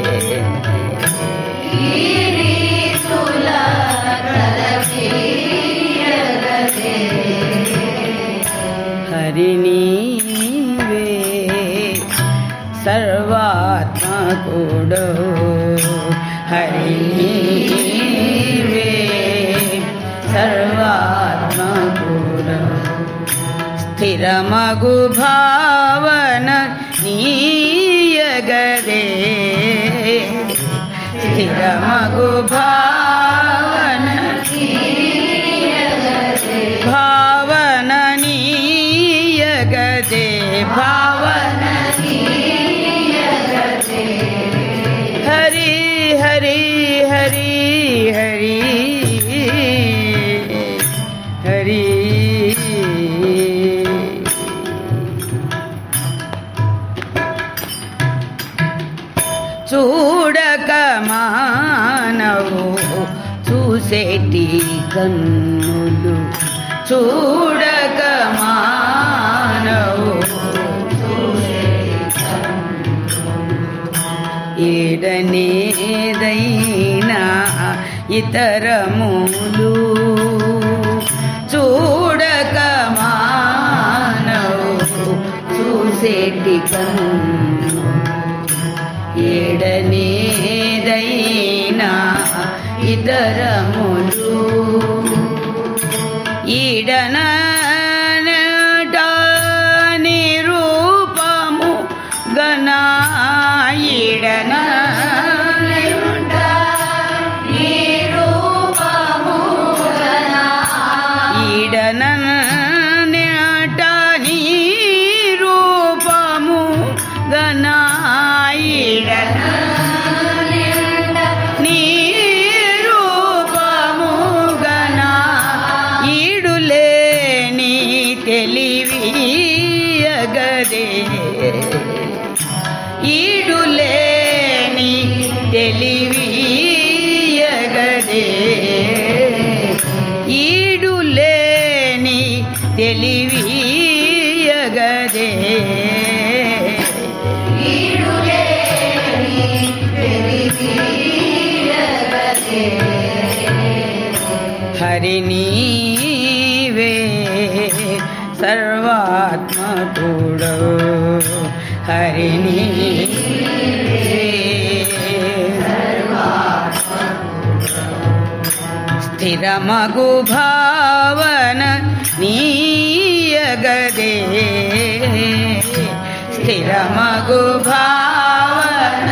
హరి నీవే సర్వాత్మకుడు హరి నీవే సర్వాత్మకుడు స్థిరమగు భావన నీయగదే స్థిరమగు భావన భావన నీయగదే భావన హరి హరి హరి హరి హరి చూడక మానవు చూసేటి కన్నులు చూడక మానవు ఏడనేదైనా ఇతరములు చూడక మానవు చూసేటి కన్ను ఏడనేదైనా ఇతరములు ఈడనట నిరూపము గణ ఈడన ఈడనట నిరూపము గణ ఈడన నిరూపము గణ ఈడులే ఈడులేని ఈడులేని తెలివియగదే ఈడులేని తెలివియగదే హరి నీవే సర్వాత్మకుడు హరి నీవే స్థిరమగు భావన నీయగదే స్థిరమగు భావన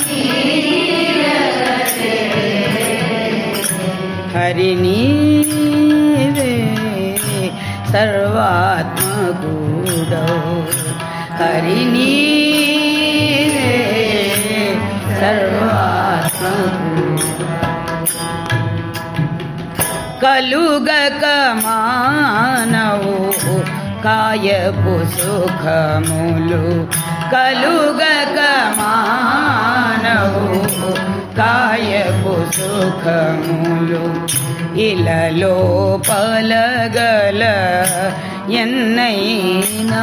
హరి నీవే సర్వాత్మకూడౌ హరి నీవే సర్వాత్మకూడౌ కలుగక మానవు కాయపు సుఖములు కలుగక మానవు కాయపు సుఖములు ఇలలో పలగల ఎన్నైనా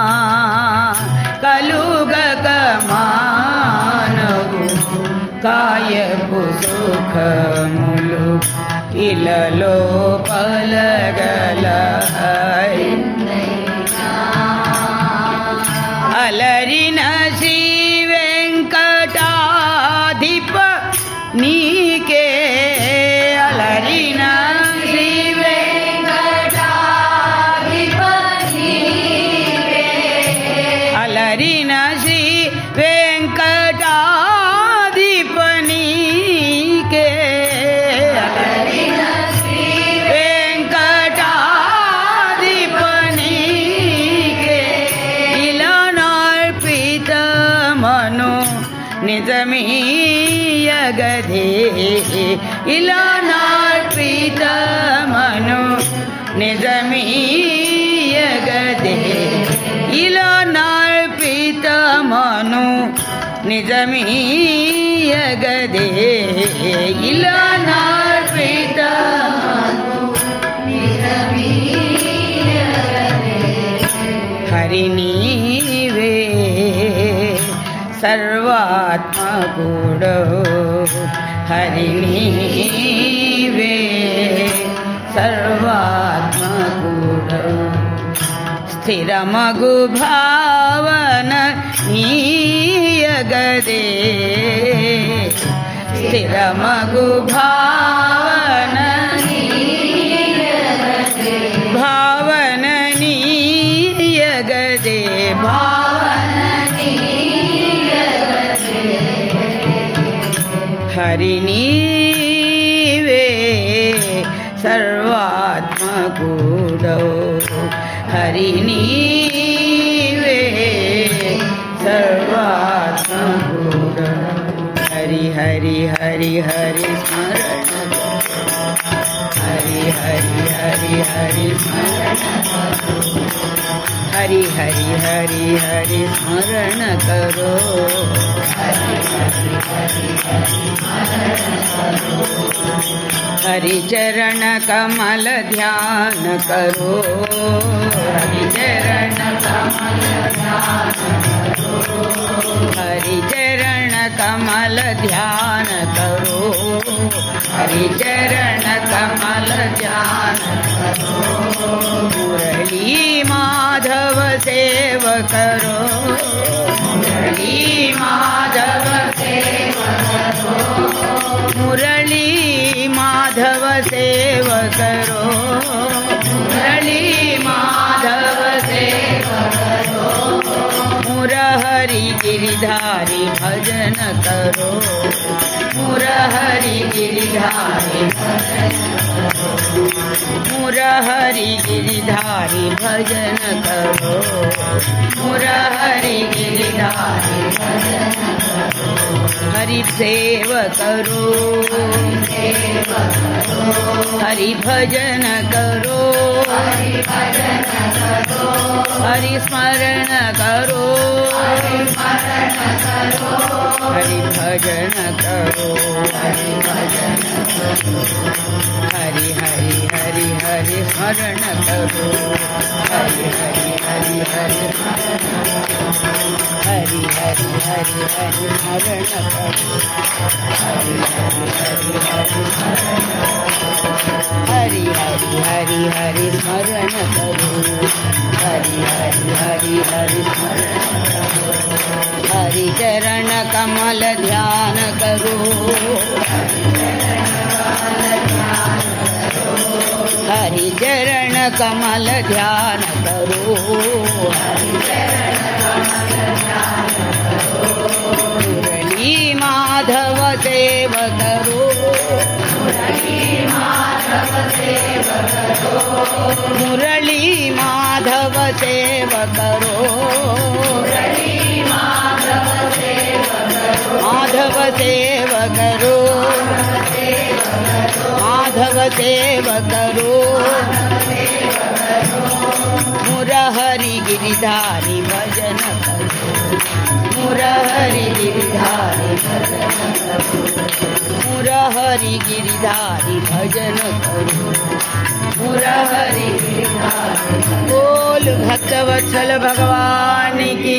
కలుగక మానవు కాయపు సుఖములు ఇలలో పలగల అలరిన శ్రీ వెంకటాధిప నీకే అలరిన శ్రీ వెంకటాధిప అలరిన శ్రీ వెంకటాధిప నీకే అలరిన వెంకటాధిప నీకే ఇలా నార్పిత మను నిజమీయగదే ఇలా నార్పిత మను నిజమీయగదే ఇలా నార్పిత మను నిజమీయగదే ఇలా నార్పిత మను హరి నీవే సర్వాత్మకుడు హరి నీవే సర్వాత్మకుడు స్థిరమగు భావన నీయగదే స్థిరమగు భావన భావన నీయగదే భావన హరి నీవే సర్వాత్మకూడౌ హరి నీవే సర్వాత్మకూడౌ హరి హరి హరి హరి స్మరణ హరి హరి హరి హరి స్మరణ హరి హరి హరి హరి స్మరణ కరో हरि चरण कमल ध्यान करो हरि चरण कमल ध्यान करो हरि चरण कमल ध्यान करो हरि चरण कमल ध्यान करो मुरली माधव सेव करो मुरली माधव सेव करो मुरली माधव सेव करो मुरली माधव सेव करो मुरहरि गिरिधारी भजन करो मुरहरि गिरिधारी मुरहरि गिरिधारी भजन करो मुरहरि गिरिधारी भजन करो हरि सेव करो हरि भजन करो हरि स्मरण करो हरि भजन करो हरि भजन हरि हरि हरि हरि स्मरण करो हरि हरि हरि हरि हरि हरि हरि हरि स्मरण करो हरि हरि हरि हरि हरि हरि हरि हरि स्मरण करो हरि हरि हरि हरि स्मरण करो हरि चरण कमल ध्यान करो हरि चरण कमल ध्यान करो मुरली माधव सेव करो मुरली माधव सेव करो माधव सेव करो माधव सेव करो मुरहरि गिरिधारी भजन करो मुरहरि गिरिधारी भजन करो मुरहरि गिरिधारी भजन करो मुरहरि गिरिधारी बोल భక్తవత్సల భగవానికి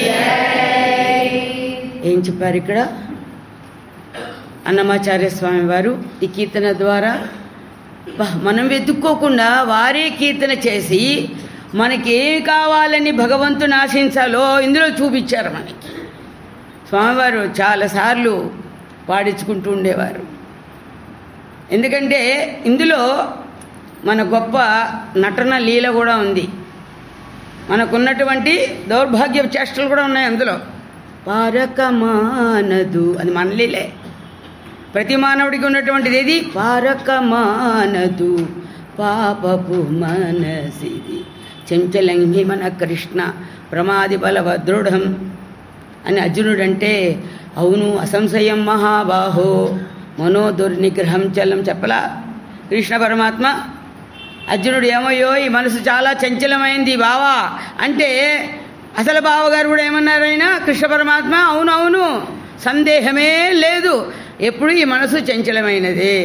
ఏం చెప్పారు ఇక్కడ అన్నమాచార్య స్వామి వారు ఈ కీర్తన ద్వారా బా, మనం వెతుక్కోకుండా వారే కీర్తన చేసి మనకి ఏమి కావాలని భగవంతుని ఆశించాలో ఇందులో చూపించారు మనకి స్వామివారు చాలాసార్లు పాడించుకుంటూ ఉండేవారు ఎందుకంటే ఇందులో మన గొప్ప నటన లీల కూడా ఉంది మనకున్నటువంటి దౌర్భాగ్య చేష్టలు కూడా ఉన్నాయి అందులో పారకమానదు అది మన లీలే ప్రతి మానవుడికి ఉన్నటువంటిది ఏది పారకమానదు పాపపు మనసిది చెంచలంఘి మన కృష్ణ ప్రమాది బలభద్రుఢం అని అర్జునుడంటే అవును అసంశయం మహాబాహో మనోదుర్నిగ్రహం చలం చెప్పలా కృష్ణ పరమాత్మ అర్జునుడు ఏమయ్యో ఈ మనసు చాలా చంచలమైంది బావా అంటే అసలు బావగారు కూడా ఏమన్నారు ఆయన కృష్ణ పరమాత్మ అవును అవును సందేహమే లేదు ఎప్పుడు ఈ మనసు చంచలమైనదే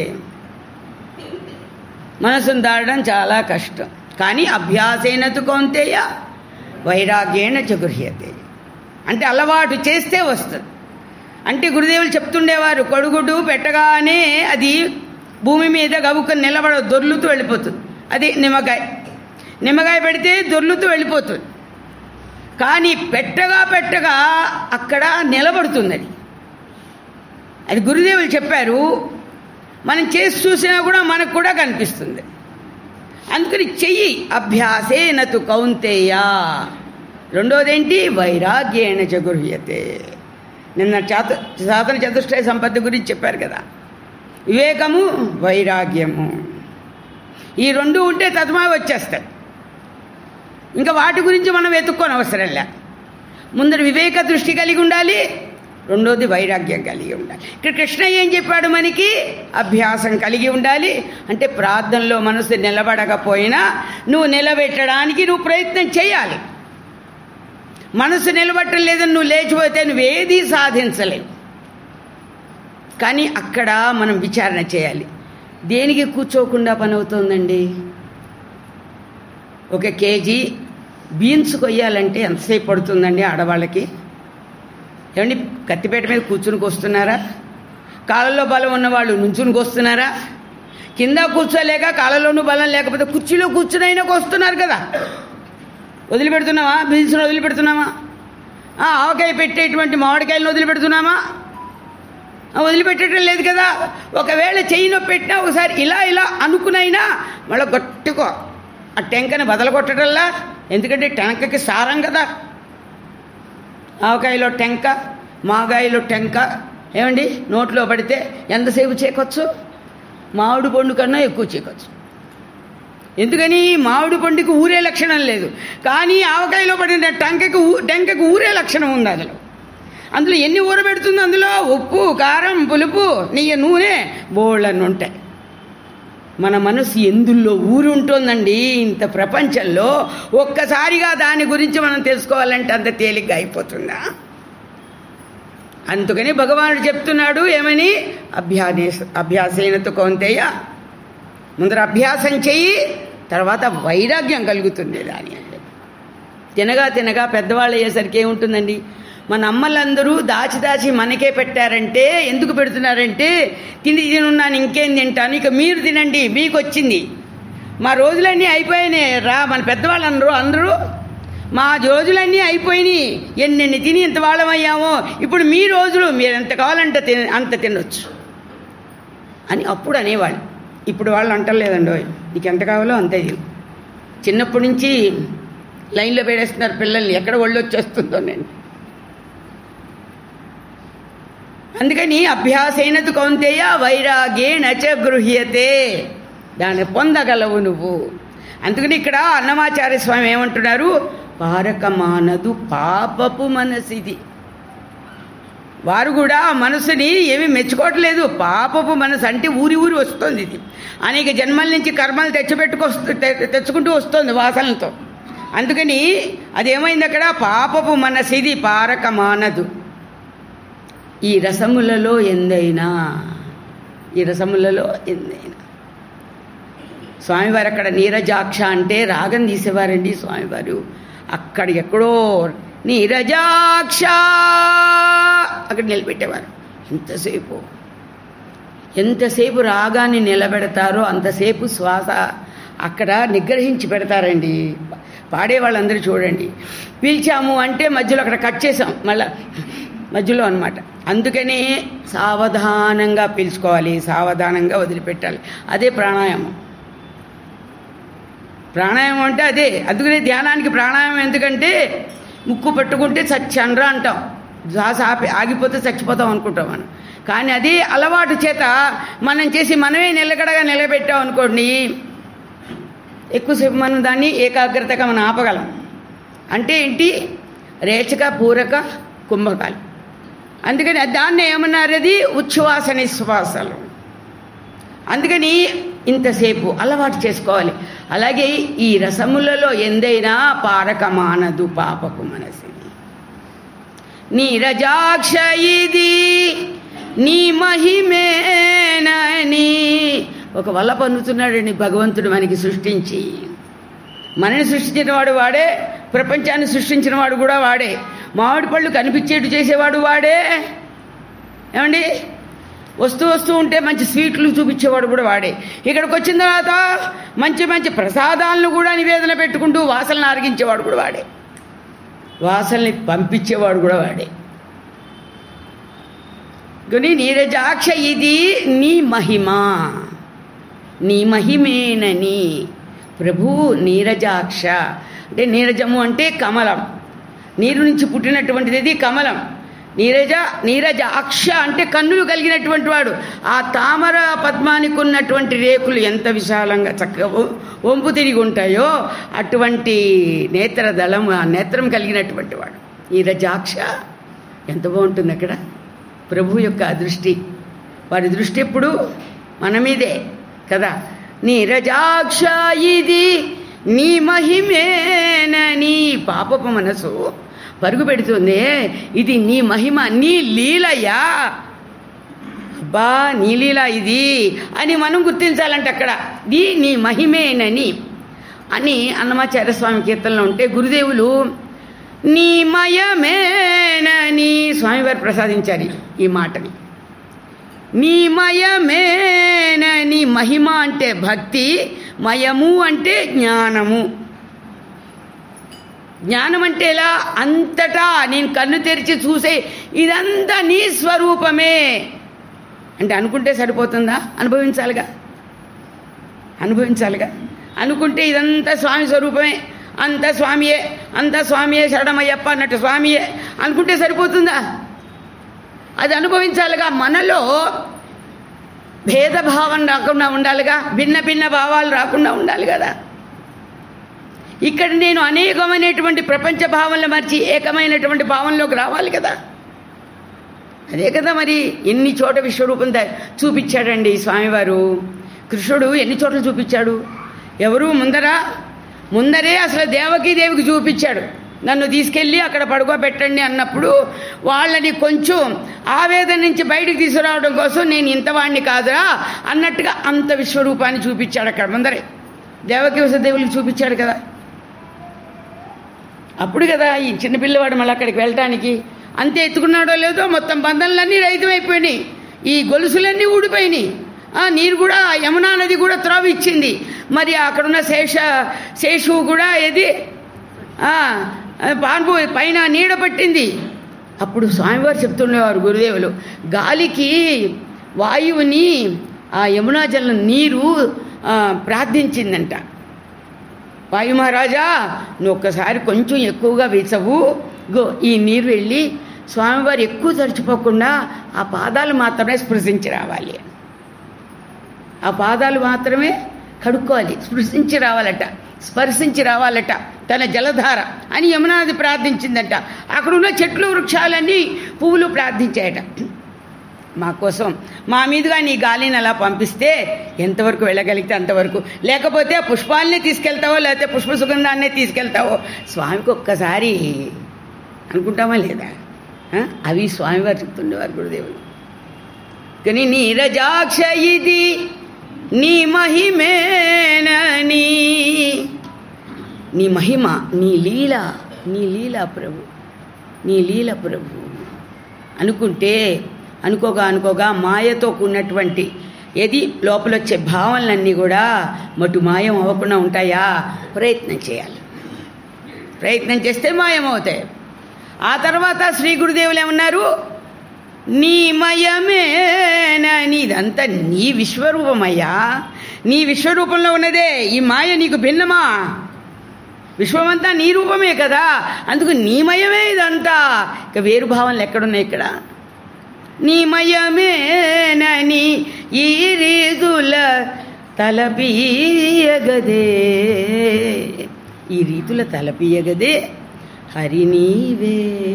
మనసును దాడడం చాలా కష్టం కానీ అభ్యాసేనతు కౌంతేయ వైరాగ్యేణ చగుర్యతే అంటే అలవాటు చేస్తే వస్తుంది అంటే గురుదేవులు చెప్తుండేవారు కొడుగుడు పెట్టగానే అది భూమి మీద గబుక్కని నిలబడ దొర్లుతూ వెళ్ళిపోతుంది అది నిమ్మకాయ నిమ్మకాయ పెడితే దొర్లుతూ వెళ్ళిపోతుంది కానీ పెట్టగా పెట్టగా అక్కడ నిలబడుతుంది అది అది గురుదేవులు చెప్పారు మనం చేసి చూసినా కూడా మనకు కూడా కనిపిస్తుంది అందుకని చెయ్యి అభ్యాసే నతు కౌంతేయ రెండోదేంటి వైరాగ్యేణ చగుర్యతే నిన్న చాత సాధన చతుష్టయ సంపత్తి గురించి చెప్పారు కదా వివేకము వైరాగ్యము ఈ రెండు ఉంటే తత్మా వచ్చేస్తాయి ఇంకా వాటి గురించి మనం వెతుక్కోని అవసరం లే ముందర వివేక దృష్టి కలిగి ఉండాలి రెండోది వైరాగ్యం కలిగి ఉండాలి ఇక్కడ కృష్ణ ఏం చెప్పాడు మనకి అభ్యాసం కలిగి ఉండాలి అంటే ప్రార్థనలో మనసు నిలబడకపోయినా నువ్వు నిలబెట్టడానికి నువ్వు ప్రయత్నం చేయాలి మనసు నిలబట్టం లేదని నువ్వు లేచిపోతే నువ్వేదీ సాధించలేవు కానీ అక్కడ మనం విచారణ చేయాలి దేనికి కూర్చోకుండా పని అవుతుందండి ఒక కేజీ బీన్స్ కొయ్యాలంటే ఎంతసేపు పడుతుందండి ఆడవాళ్ళకి ఏమండి కత్తిపేట మీద కూర్చుని వస్తున్నారా కాళ్ళలో బలం ఉన్నవాళ్ళు నుంచుని వస్తున్నారా కింద కూర్చోలేక కాళ్ళలోనూ బలం లేకపోతే కుర్చీలో కూర్చునైనా వస్తున్నారు కదా వదిలిపెడుతున్నావా బీన్స్ను వదిలిపెడుతున్నామా ఆ, ఆవకాయ పెట్టేటువంటి మామిడికాయలను వదిలిపెడుతున్నామా ఆ, వదిలిపెట్టడం లేదు కదా ఒకవేళ చెయ్యి నొప్పి పెట్టినా ఒకసారి ఇలా ఇలా అనుకునైనా మళ్ళీ గట్టిగా ఆ టెంకని బదలగొట్టడంలా ఎందుకంటే టెంకకి సారం కదా ఆవకాయలో టెంక మాగాయలో టెంక ఏమండి నోట్లో పడితే ఎంతసేపు చేకొచ్చు మామిడి పండు కన్నా ఎక్కువ చేకొచ్చు ఎందుకని మామిడి పండుకి ఊరే లక్షణం లేదు కానీ ఆవకాయలో పడిన టెంకకి ఊ- టెంకకి ఊరే లక్షణం ఉంది అందులో అందులో ఎన్ని ఊరబెడుతుంది అందులో ఉప్పు కారం పులుపు నెయ్యి నూనె బోళ్ళని ఉంటాయి మన మనసు ఎందుల్లో ఊరు ఉంటుందండి ఇంత ప్రపంచంలో ఒక్కసారిగా దాని గురించి మనం తెలుసుకోవాలంటే అంత తేలిగ్గా అయిపోతుందా అందుకని భగవానుడు చెప్తున్నాడు ఏమని అభ్యానే అభ్యాసేనతో కౌంతేయ ముందర అభ్యాసం చెయ్యి తర్వాత వైరాగ్యం కలుగుతుంది దాని అంటే తినగా తినగా పెద్దవాళ్ళు అయ్యేసరికి ఏముంటుందండి మన అమ్మలందరూ దాచి దాచి మనకే పెట్టారంటే ఎందుకు పెడుతున్నారంటే తిని తినున్నాను ఇంకేం తింటాను ఇక మీరు తినండి మీకు వచ్చింది మా రోజులన్నీ అయిపోయినాయి రా మన పెద్దవాళ్ళు అందరూ అందరూ మా రోజులన్నీ అయిపోయినాయి ఎన్నెన్ని తిని ఇంత వాళ్ళమయ్యామో ఇప్పుడు మీ రోజులు మీరు ఎంత కావాలంటే తిన అంత తినొచ్చు అని అప్పుడు అనేవాళ్ళు ఇప్పుడు వాళ్ళు అంటలేదండి ఓయ్ నీకు ఎంత కావాలో అంతే తిను చిన్నప్పటి నుంచి లైన్లో పెట్టేస్తున్నారు పిల్లల్ని ఎక్కడ ఒళ్ళు వచ్చేస్తుందో నేను అందుకని అభ్యాసైనది కౌంతేయ వైరాగే నచ గృహ్యతే దాన్ని పొందగలవు నువ్వు అందుకని ఇక్కడ అన్నమాచార్య స్వామి ఏమంటున్నారు పారకమానదు పాపపు మనసిది వారు కూడా మనసుని ఏమి మెచ్చుకోవట్లేదు పాపపు మనసు అంటే ఊరి ఊరి వస్తుంది ఇది అనేక జన్మల నుంచి కర్మలు తెచ్చిపెట్టుకొస్తూ తె- తెచ్చుకుంటూ వస్తుంది వాసనలతో అందుకని అదేమైంది అక్కడ పాపపు మనసిది పారక మానదు ఈ రసములలో ఎందైనా ఈ రసములలో ఎందైనా స్వామివారు అక్కడ నీరజాక్ష అంటే రాగం తీసేవారండి స్వామివారు అక్కడ ఎక్కడో నీరజాక్ష అక్కడ నిలబెట్టేవారు ఎంతసేపు ఎంతసేపు రాగాన్ని నిలబెడతారో అంతసేపు శ్వాస అక్కడ నిగ్రహించి పెడతారండి పాడే వాళ్ళందరూ చూడండి పిలిచాము అంటే మధ్యలో అక్కడ కట్ చేసాం మళ్ళా మధ్యలో అన్నమాట అందుకనే సావధానంగా పీల్చుకోవాలి సావధానంగా వదిలిపెట్టాలి అదే ప్రాణాయామం ప్రాణాయామం అంటే అదే అందుకనే ధ్యానానికి ప్రాణాయామం ఎందుకంటే ముక్కు పట్టుకుంటే చచ్చండ్రా అంటాం శ్వాస ఆపి ఆగిపోతే చచ్చిపోతాం అనుకుంటాం మనం కానీ అది అలవాటు చేత మనం చేసి మనమే నిలకడగా నిలబెట్టాం అనుకోండి ఎక్కువసేపు మనం దాన్ని ఏకాగ్రతగా మనం ఆపగలం అంటే ఏంటి రేచక పూరక కుంభకాలు అందుకని దాన్ని ఏమన్నారు అది ఉచ్ఛ్వాస నిశ్వాసలు అందుకని ఇంతసేపు అలవాటు చేసుకోవాలి అలాగే ఈ రసములలో ఎందైనా పారక మానదు పాపపు మనసిది నీరజాక్ష ఇది నీ మహిమేనని ఒక వల్ల పన్నుతున్నాడండి భగవంతుడు మనకి సృష్టించి మనని సృష్టించిన వాడు వాడే ప్రపంచాన్ని సృష్టించిన వాడు కూడా వాడే మామిడి పళ్ళు కనిపించేట్టు చేసేవాడు వాడే ఏమండి వస్తూ వస్తూ ఉంటే మంచి స్వీట్లు చూపించేవాడు కూడా వాడే ఇక్కడికి వచ్చిన తర్వాత మంచి మంచి ప్రసాదాలను కూడా నివేదన పెట్టుకుంటూ వాసనలు ఆరగించేవాడు కూడా వాడే వాసనని పంపించేవాడు కూడా వాడే కొని నీరజాక్ష ఇది నీ మహిమ నీ మహిమేనని ప్రభు నీరజాక్ష అంటే నీరజము అంటే కమలం నీరు నుంచి పుట్టినటువంటిది ఇది కమలం నీరజ నీరజ అక్ష అంటే కన్నులు కలిగినటువంటి వాడు ఆ తామర పద్మానికి ఉన్నటువంటి రేకులు ఎంత విశాలంగా చక్కగా వం- వంపు తిరిగి ఉంటాయో అటువంటి నేత్ర దళం ఆ నేత్రం కలిగినటువంటి వాడు నీరజాక్ష ఎంత బాగుంటుంది అక్కడ ప్రభు యొక్క దృష్టి వారి దృష్టి ఎప్పుడు మన మీదే కదా నీరజాక్ష ఇది నీ మహిమేనని పాపపు మనసు పరుగు పెడుతుంది ఇది నీ మహిమ నీ లీలయ్యా అబ్బా నీ లీల ఇది అని మనం గుర్తించాలంట అక్కడ ఇది నీ మహిమేనని అని అన్నమాచార్య స్వామి కీర్తనలో ఉంటే గురుదేవులు నీ మయమేనని స్వామివారు ప్రసాదించారు ఈ మాటని నీ మయమేనని మహిమ అంటే భక్తి మయము అంటే జ్ఞానము జ్ఞానం అంటే ఎలా అంతటా నేను కన్ను తెరిచి చూసే ఇదంతా నీ స్వరూపమే అంటే అనుకుంటే సరిపోతుందా అనుభవించాలిగా అనుభవించాలిగా అనుకుంటే ఇదంతా స్వామి స్వరూపమే అంత స్వామియే అంత స్వామియే శరణమయ్యప్ప అన్నట్టు స్వామియే అనుకుంటే సరిపోతుందా అది అనుభవించాలిగా మనలో భేదభావం రాకుండా ఉండాలిగా భిన్న భిన్న భావాలు రాకుండా ఉండాలి కదా ఇక్కడ నేను అనేకమైనటువంటి ప్రపంచ భావనలు మర్చి ఏకమైనటువంటి భావంలోకి రావాలి కదా అదే కదా మరి ఎన్ని చోట విశ్వరూపం ద- చూపించాడండి స్వామివారు కృష్ణుడు ఎన్ని చోట్ల చూపించాడు ఎవరు ముందర ముందరే అసలు దేవకీ దేవికి చూపించాడు నన్ను తీసుకెళ్ళి అక్కడ పడుకోబెట్టండి అన్నప్పుడు వాళ్ళని కొంచెం ఆవేదన నుంచి బయటికి తీసుకురావడం కోసం నేను ఇంతవాణ్ణి కాదురా అన్నట్టుగా అంత విశ్వరూపాన్ని చూపించాడు అక్కడ ముందరే దేవకీ వసుదేవులకు చూపించాడు కదా అప్పుడు కదా ఈ చిన్నపిల్లవాడు మళ్ళీ అక్కడికి వెళ్ళటానికి అంతే ఎత్తుకున్నాడో లేదో మొత్తం బంధనలన్నీ రహితమైపోయినాయి ఈ గొలుసులన్నీ ఊడిపోయినాయి ఆ నీరు కూడా యమునా నది కూడా త్రోవ ఇచ్చింది మరి అక్కడున్న శేష శేషువు కూడా ఏది ఆ, పాన్పు పైన నీడ పట్టింది అప్పుడు స్వామివారు చెప్తుండేవారు గురుదేవులు గాలికి వాయువుని ఆ యమునా జలం నీరు ఆ, ప్రార్థించిందంట వాయు మహారాజా నువ్వు ఒక్కసారి కొంచెం ఎక్కువగా వీచవు గో ఈ నీరు వెళ్ళి స్వామివారు ఎక్కువ తడిచిపోకుండా ఆ పాదాలు మాత్రమే స్పృశించి రావాలి ఆ పాదాలు మాత్రమే కడుక్కోవాలి స్పృశించి రావాలట స్పర్శించి రావాలట తన జలధార అని యమునాది ప్రార్థించిందట అక్కడున్న చెట్లు వృక్షాలన్నీ పువ్వులు ప్రార్థించాయట మా కోసం మా మీదుగా నీ గాలిని అలా పంపిస్తే ఎంతవరకు వెళ్ళగలిగితే అంతవరకు లేకపోతే ఆ పుష్పాలనే తీసుకెళ్తావో లేకపోతే పుష్ప సుగంధాన్నే తీసుకెళ్తావో స్వామికి ఒక్కసారి అనుకుంటామా లేదా ఆ? అవి స్వామివారు చెప్తుండేవారు గురుదేవులు కానీ నీరజాక్ష ఇది నీ మహిమేనని నీ మహిమ నీ లీల నీ లీల ప్రభు నీ లీల ప్రభు అనుకుంటే అనుకోగా అనుకోగా మాయతో కూడినటువంటి ఏది లోపల వచ్చే భావనలన్నీ కూడా మటు మాయం అవ్వకుండా ఉంటాయా ప్రయత్నం చేయాలి ప్రయత్నం చేస్తే మాయం అవుతాయి ఆ తర్వాత శ్రీ గురుదేవులు ఏమన్నారు నీ మయమేనని ఇదంతా నీ విశ్వరూపమయ్యా నీ విశ్వరూపంలో ఉన్నదే ఈ మాయ నీకు భిన్నమా విశ్వమంతా నీ రూపమే కదా అందుకు నీమయమే ఇదంతా ఇక వేరు భావనలు ఎక్కడున్నాయి ఇక్కడ నీమయమేనని ఈ రీతుల తలపీయగదే ఈ రీతుల తలపీయగదే హరి నీవే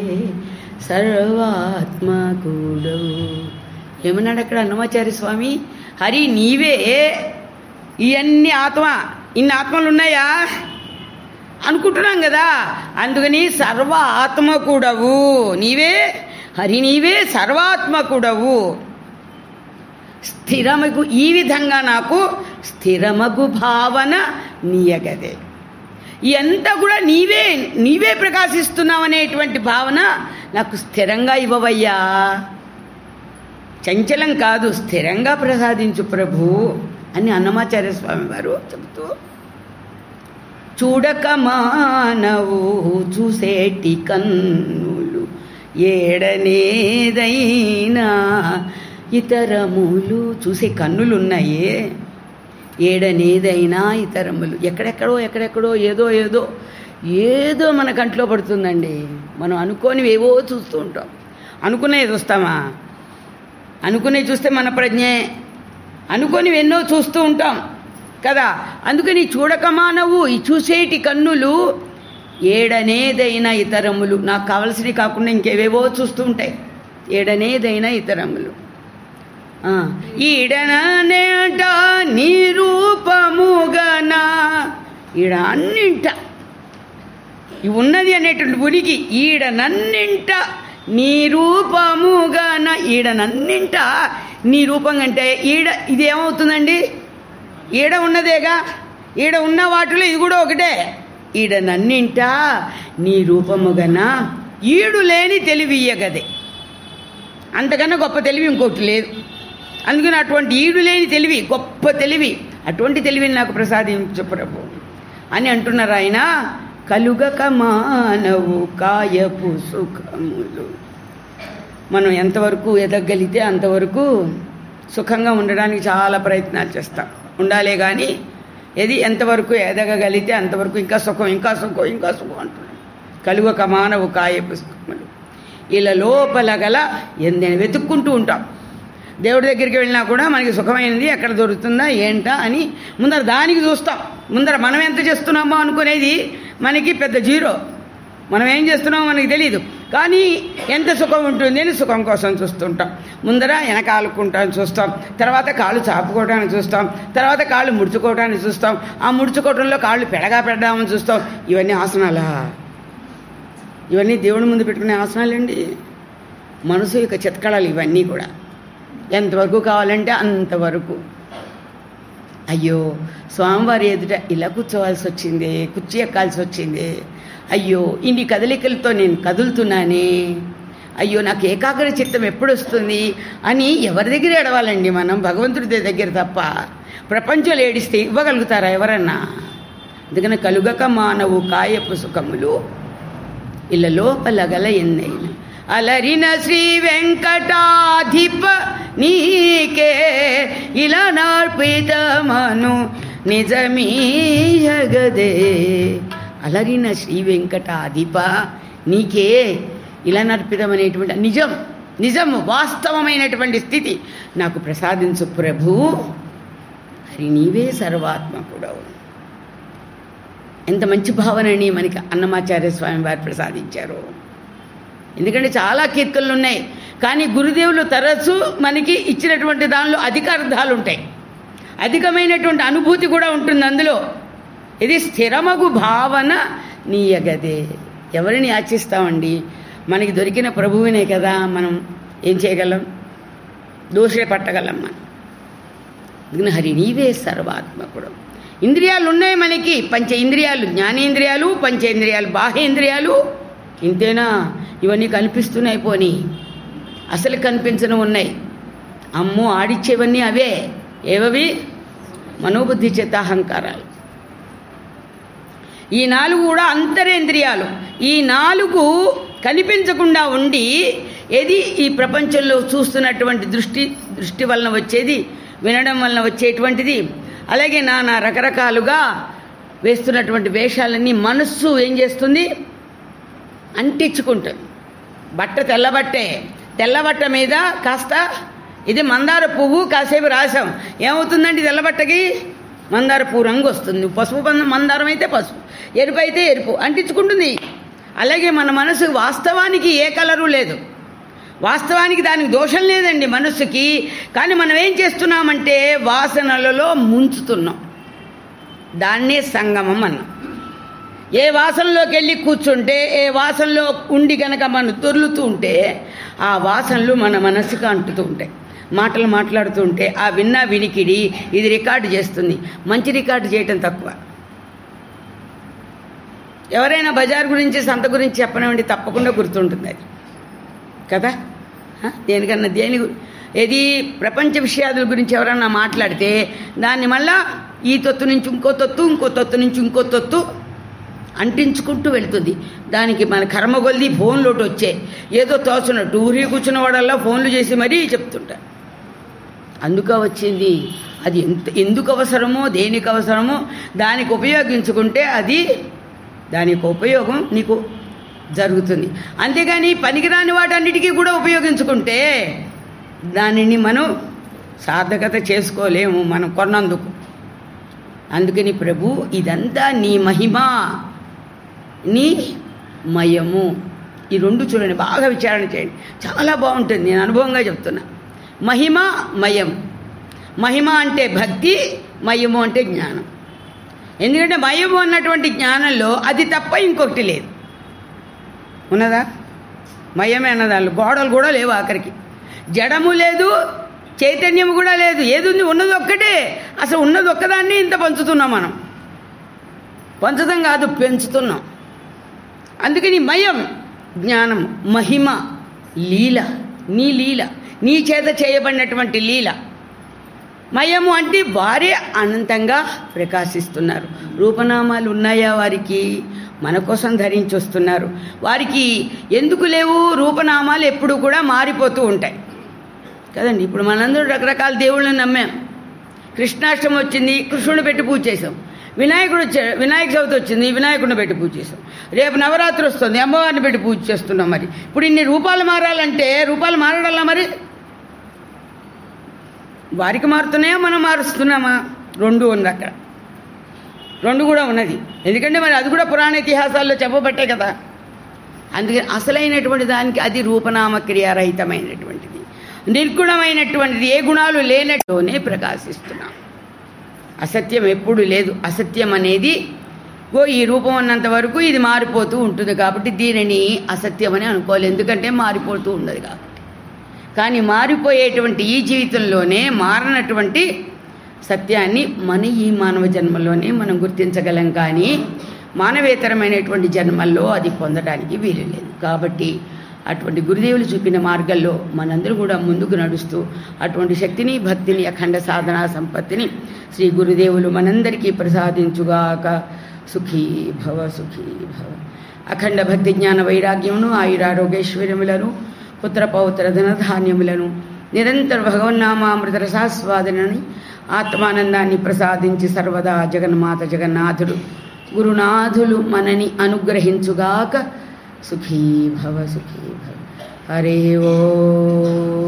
సర్వాత్మకుడవు ఏమన్నాడు అక్కడ అన్నమాచార్య స్వామి హరి నీవే ఇవన్నీ ఆత్మ ఇన్ని ఆత్మలు ఉన్నాయా అనుకుంటున్నాం కదా అందుకని సర్వ ఆత్మకుడవు నీవే హరి నీవే సర్వాత్మకుడవు స్థిరమగు ఈ విధంగా నాకు స్థిరమగు భావన నీయగదే ఎంత కూడా నీవే నీవే ప్రకాశిస్తున్నావు అనేటువంటి భావన నాకు స్థిరంగా ఇవ్వవయ్యా చంచలం కాదు స్థిరంగా ప్రసాదించు ప్రభు అని అన్నమాచార్య స్వామి వారు చెబుతూ చూడక మానవు చూసేటి కన్నులు ఏడనేదైనా ఇతరములు చూసే కన్నులు ఉన్నాయే ఏడనేదైనా ఇతరములు ఎక్కడెక్కడో ఎక్కడెక్కడో ఏదో ఏదో ఏదో మన కంట్లో పడుతుందండి మనం అనుకోనివి ఏవో చూస్తూ ఉంటాం అనుకునేది చూస్తామా అనుకునే చూస్తే మన ప్రజ్ఞే అనుకొని ఎన్నో చూస్తూ ఉంటాం కదా అందుకని చూడక మానవు ఈ చూసేటి కన్నులు ఏడనేదైనా ఇతరములు నాకు కావలసినవి కాకుండా ఇంకేవేవో చూస్తూ ఉంటాయి ఏడనేదైనా ఇతరములు ఆ, ఈడననేట నిరూపముగనా ఈడ అన్నింట ఈ ఉన్నది అనేటువంటి ఉనికి ఈడనన్నింట నీ రూపముగాన ఈడనన్నింట నీ రూపం అంటే ఈడ ఇది ఏమవుతుందండి ఈడ ఉన్నదేగా ఈడ ఉన్న వాటిలో ఇది కూడా ఒకటే ఈడనన్నింట నీ రూపముగన ఈడు లేని తెలివి ఇయ్యగదే అంతకన్నా గొప్ప తెలివి ఇంకోటి లేదు అందుకని అటువంటి ఈడు లేని తెలివి గొప్ప తెలివి అటువంటి తెలివిని నాకు ప్రసాదించు ప్రభు అని అంటున్నారు ఆయన కలుగక మానవు కాయపు సుఖములు మనం ఎంతవరకు ఎదగలిగితే అంతవరకు సుఖంగా ఉండడానికి చాలా ప్రయత్నాలు చేస్తాం ఉండాలే కానీ ఏది ఎంతవరకు ఎదగగలిగితే అంతవరకు ఇంకా సుఖం ఇంకా సుఖం ఇంకా సుఖం అంటున్నాం కలుగక మానవు కాయపు సుఖములు ఇలా లోపల గల ఎందని వెతుక్కుంటూ ఉంటాం దేవుడి దగ్గరికి వెళ్ళినా కూడా మనకి సుఖమైనది ఎక్కడ దొరుకుతుందా ఏంటా అని ముందర దానికి చూస్తాం ముందర మనం ఎంత చేస్తున్నామో అనుకునేది మనకి పెద్ద జీరో మనం ఏం చేస్తున్నామో మనకి తెలియదు కానీ ఎంత సుఖం ఉంటుంది అని సుఖం కోసం చూస్తుంటాం ముందర వెనకాలుకుంటానికి చూస్తాం తర్వాత కాళ్ళు చాపుకోవడానికి చూస్తాం తర్వాత కాళ్ళు ముడుచుకోవడానికి చూస్తాం ఆ ముడుచుకోవడంలో కాళ్ళు పెడగా పెడదామని చూస్తాం ఇవన్నీ ఆసనాలా ఇవన్నీ దేవుడి ముందు పెట్టుకునే ఆసనాలండి మనసు యొక్క చిత్కళలు ఇవన్నీ కూడా ఎంతవరకు కావాలంటే అంతవరకు అయ్యో స్వామివారి ఎదుట ఇలా కూర్చోవాల్సి వచ్చింది కుర్చీ ఎక్కాల్సి వచ్చింది అయ్యో ఇన్ని కదలికలతో నేను కదులుతున్నానే అయ్యో నాకు ఏకాగ్ర చిత్తం ఎప్పుడు వస్తుంది అని ఎవరి దగ్గర ఏడవాలండి మనం భగవంతుడి దగ్గర తప్ప ప్రపంచంలో ఏడిస్తే ఇవ్వగలుగుతారా ఎవరన్నా అందుకని కలుగక మానవు కాయపు సుఖములు ఇళ్ళ లోపల గల ఎన్నైనా అలరిన శ్రీ వెంకటాధిప నీకే ఇలా నార్పితమను నిజమీయగదే అలరిన శ్రీ వెంకటాధిప నీకే ఇలా నర్పితమనేటువంటి నిజం నిజం వాస్తవమైనటువంటి స్థితి నాకు ప్రసాదించు ప్రభు హరి నీవే సర్వాత్మకుడవు ఎంత మంచి భావనని మనకి అన్నమాచార్య స్వామి వారు ప్రసాదించారు ఎందుకంటే చాలా కీర్తనలు ఉన్నాయి కానీ గురుదేవులు తరచు మనకి ఇచ్చినటువంటి దానిలో అధిక అర్థాలు ఉంటాయి అధికమైనటువంటి అనుభూతి కూడా ఉంటుంది అందులో ఇది స్థిరమగు భావన నీయగదే ఎవరిని యాచిస్తామండి మనకి దొరికిన ప్రభువునే కదా మనం ఏం చేయగలం దోషే పట్టగలం మనం అందుకని హరి నీవే సర్వాత్మకుడు ఇంద్రియాలు ఉన్నాయి మనకి పంచ ఇంద్రియాలు జ్ఞానేంద్రియాలు పంచేంద్రియాలు బాహేంద్రియాలు ఇంతేనా ఇవన్నీ కనిపిస్తున్నాయి పోని అసలు కనిపించను ఉన్నాయి అమ్మో ఆడిచ్చేవన్నీ అవే ఏవవి మనోబుద్ధి చేత అహంకారాలు ఈ నాలుగు కూడా అంతరేంద్రియాలు ఈ నాలుగు కనిపించకుండా ఉండి ఏది ఈ ప్రపంచంలో చూస్తున్నటువంటి దృష్టి దృష్టి వలన వచ్చేది వినడం వలన వచ్చేటువంటిది అలాగే నానా రకరకాలుగా వేస్తున్నటువంటి వేషాలన్నీ మనస్సు ఏం చేస్తుంది అంటించుకుంటుంది బట్ట తెల్లబట్టే తెల్లబట్ట మీద కాస్త ఇది మందార పువ్వు కాసేపు రాసాం ఏమవుతుందండి తెల్లబట్టకి మందార పువ్వు రంగు వస్తుంది పసుపు పంద- మందారం అయితే పసుపు ఎరుపు అయితే ఎరుపు అంటించుకుంటుంది అలాగే మన మనసు వాస్తవానికి ఏ కలరు లేదు వాస్తవానికి దానికి దోషం లేదండి మనస్సుకి కానీ మనం ఏం చేస్తున్నామంటే వాసనలలో ముంచుతున్నాం దాన్నే సంగమం అన్నాం ఏ వాసనలోకి వెళ్ళి కూర్చుంటే ఏ వాసనలో ఉండి కనుక మనం దొర్లుతూ ఉంటే ఆ వాసనలు మన మనసుకు అంటుతూ ఉంటాయి మాటలు మాట్లాడుతూ ఉంటే ఆ విన్నా వినికిడి ఇది రికార్డు చేస్తుంది మంచి రికార్డు చేయటం తక్కువ ఎవరైనా బజార్ గురించి సంత గురించి చెప్పనివ్వండి తప్పకుండా గుర్తుంటుంది అది కదా హ? దేనికన్నా దేని గు- ఏది ప్రపంచ విషయాల గురించి ఎవరన్నా మాట్లాడితే దాన్ని మళ్ళా ఈ తొత్తు నుంచి ఇంకో తొత్తు ఇంకో తొత్తు నుంచి ఇంకో తొత్తు అంటించుకుంటూ వెళ్తుంది దానికి మన కర్మ కొలిది ఫోన్లోటి వచ్చే ఏదో తోచున్నట్టు ఊరి కూర్చున్న వాడల్లా ఫోన్లు చేసి మరీ చెప్తుంటా అందుక వచ్చింది అది ఎంత ఎందుకు అవసరమో దేనికి అవసరమో దానికి ఉపయోగించుకుంటే అది దానికి ఉపయోగం నీకు జరుగుతుంది అంతేగాని పనికిరాని వాటన్నిటికీ కూడా ఉపయోగించుకుంటే దానిని మనం సార్థకత చేసుకోలేము మనం కొన్నందుకు అందుకని ప్రభు ఇదంతా నీ మహిమ నీ మయము ఈ రెండు చూడండి బాగా విచారణ చేయండి చాలా బాగుంటుంది నేను అనుభవంగా చెప్తున్నా మహిమ మయం మహిమ అంటే భక్తి మయము అంటే జ్ఞానం ఎందుకంటే మయము అన్నటువంటి జ్ఞానంలో అది తప్ప ఇంకొకటి లేదు ఉన్నదా మయమే అన్నదాళ్ళు గోడలు కూడా లేవు ఆఖరికి జడము లేదు చైతన్యము కూడా లేదు ఏది ఉంది ఉన్నది ఒక్కటే అసలు ఉన్నది ఒక్కదాన్ని ఇంత పంచుతున్నాం మనం పంచడం కాదు పెంచుతున్నాం అందుకని మయం జ్ఞానం మహిమ లీల నీ లీల నీ చేత చేయబడినటువంటి లీల మయము అంటే వారే అనంతంగా ప్రకాశిస్తున్నారు రూపనామాలు ఉన్నాయా వారికి మన కోసం ధరించి వస్తున్నారు వారికి ఎందుకు లేవు రూపనామాలు ఎప్పుడు కూడా మారిపోతూ ఉంటాయి కదండి ఇప్పుడు మనందరూ రకరకాల దేవుళ్ళని నమ్మాం కృష్ణాష్టమి వచ్చింది కృష్ణుడు పెట్టి పూజ చేసాం వినాయకుడు వచ్చా వినాయక చవితి వచ్చింది వినాయకుడిని పెట్టి పూజ చేసాం రేపు నవరాత్రి వస్తుంది అమ్మవారిని పెట్టి పూజ చేస్తున్నాం మరి ఇప్పుడు ఇన్ని రూపాలు మారాలంటే రూపాలు మారడాలా మరి వారికి మారుతున్నాయా మనం మారుస్తున్నామా రెండు ఉంది అక్కడ రెండు కూడా ఉన్నది ఎందుకంటే మరి అది కూడా పురాణ ఇతిహాసాల్లో చెప్పబట్టే కదా అందుకని అసలైనటువంటి దానికి అది రూపనామ క్రియారహితమైనటువంటిది నిర్గుణమైనటువంటిది ఏ గుణాలు లేనట్టునే ప్రకాశిస్తున్నాం అసత్యం ఎప్పుడు లేదు అసత్యం అనేది ఓ ఈ రూపం ఉన్నంత వరకు ఇది మారిపోతూ ఉంటుంది కాబట్టి దీనిని అసత్యం అని అనుకోవాలి ఎందుకంటే మారిపోతూ ఉండదు కాబట్టి కానీ మారిపోయేటువంటి ఈ జీవితంలోనే మారనటువంటి సత్యాన్ని మన ఈ మానవ జన్మలోనే మనం గుర్తించగలం కానీ మానవేతరమైనటువంటి జన్మల్లో అది పొందడానికి వీలు లేదు కాబట్టి అటువంటి గురుదేవులు చూపిన మార్గంలో మనందరూ కూడా ముందుకు నడుస్తూ అటువంటి శక్తిని భక్తిని అఖండ సాధనా సంపత్తిని శ్రీ గురుదేవులు మనందరికీ ప్రసాదించుగాక సుఖీ భవ సుఖీ భవ అఖండ భక్తి జ్ఞాన వైరాగ్యమును ఆయురారోగ్యైశ్వర్యములను పుత్ర పౌత్ర ధనధాన్యములను నిరంతర భగవన్నామామృత రసాస్వాదనని ఆత్మానందాన్ని ప్రసాదించి సర్వదా జగన్మాత జగన్నాథుడు గురునాథులు మనని అనుగ్రహించుగాక సుఖీ భవ సుఖీ భవ హరే ఓ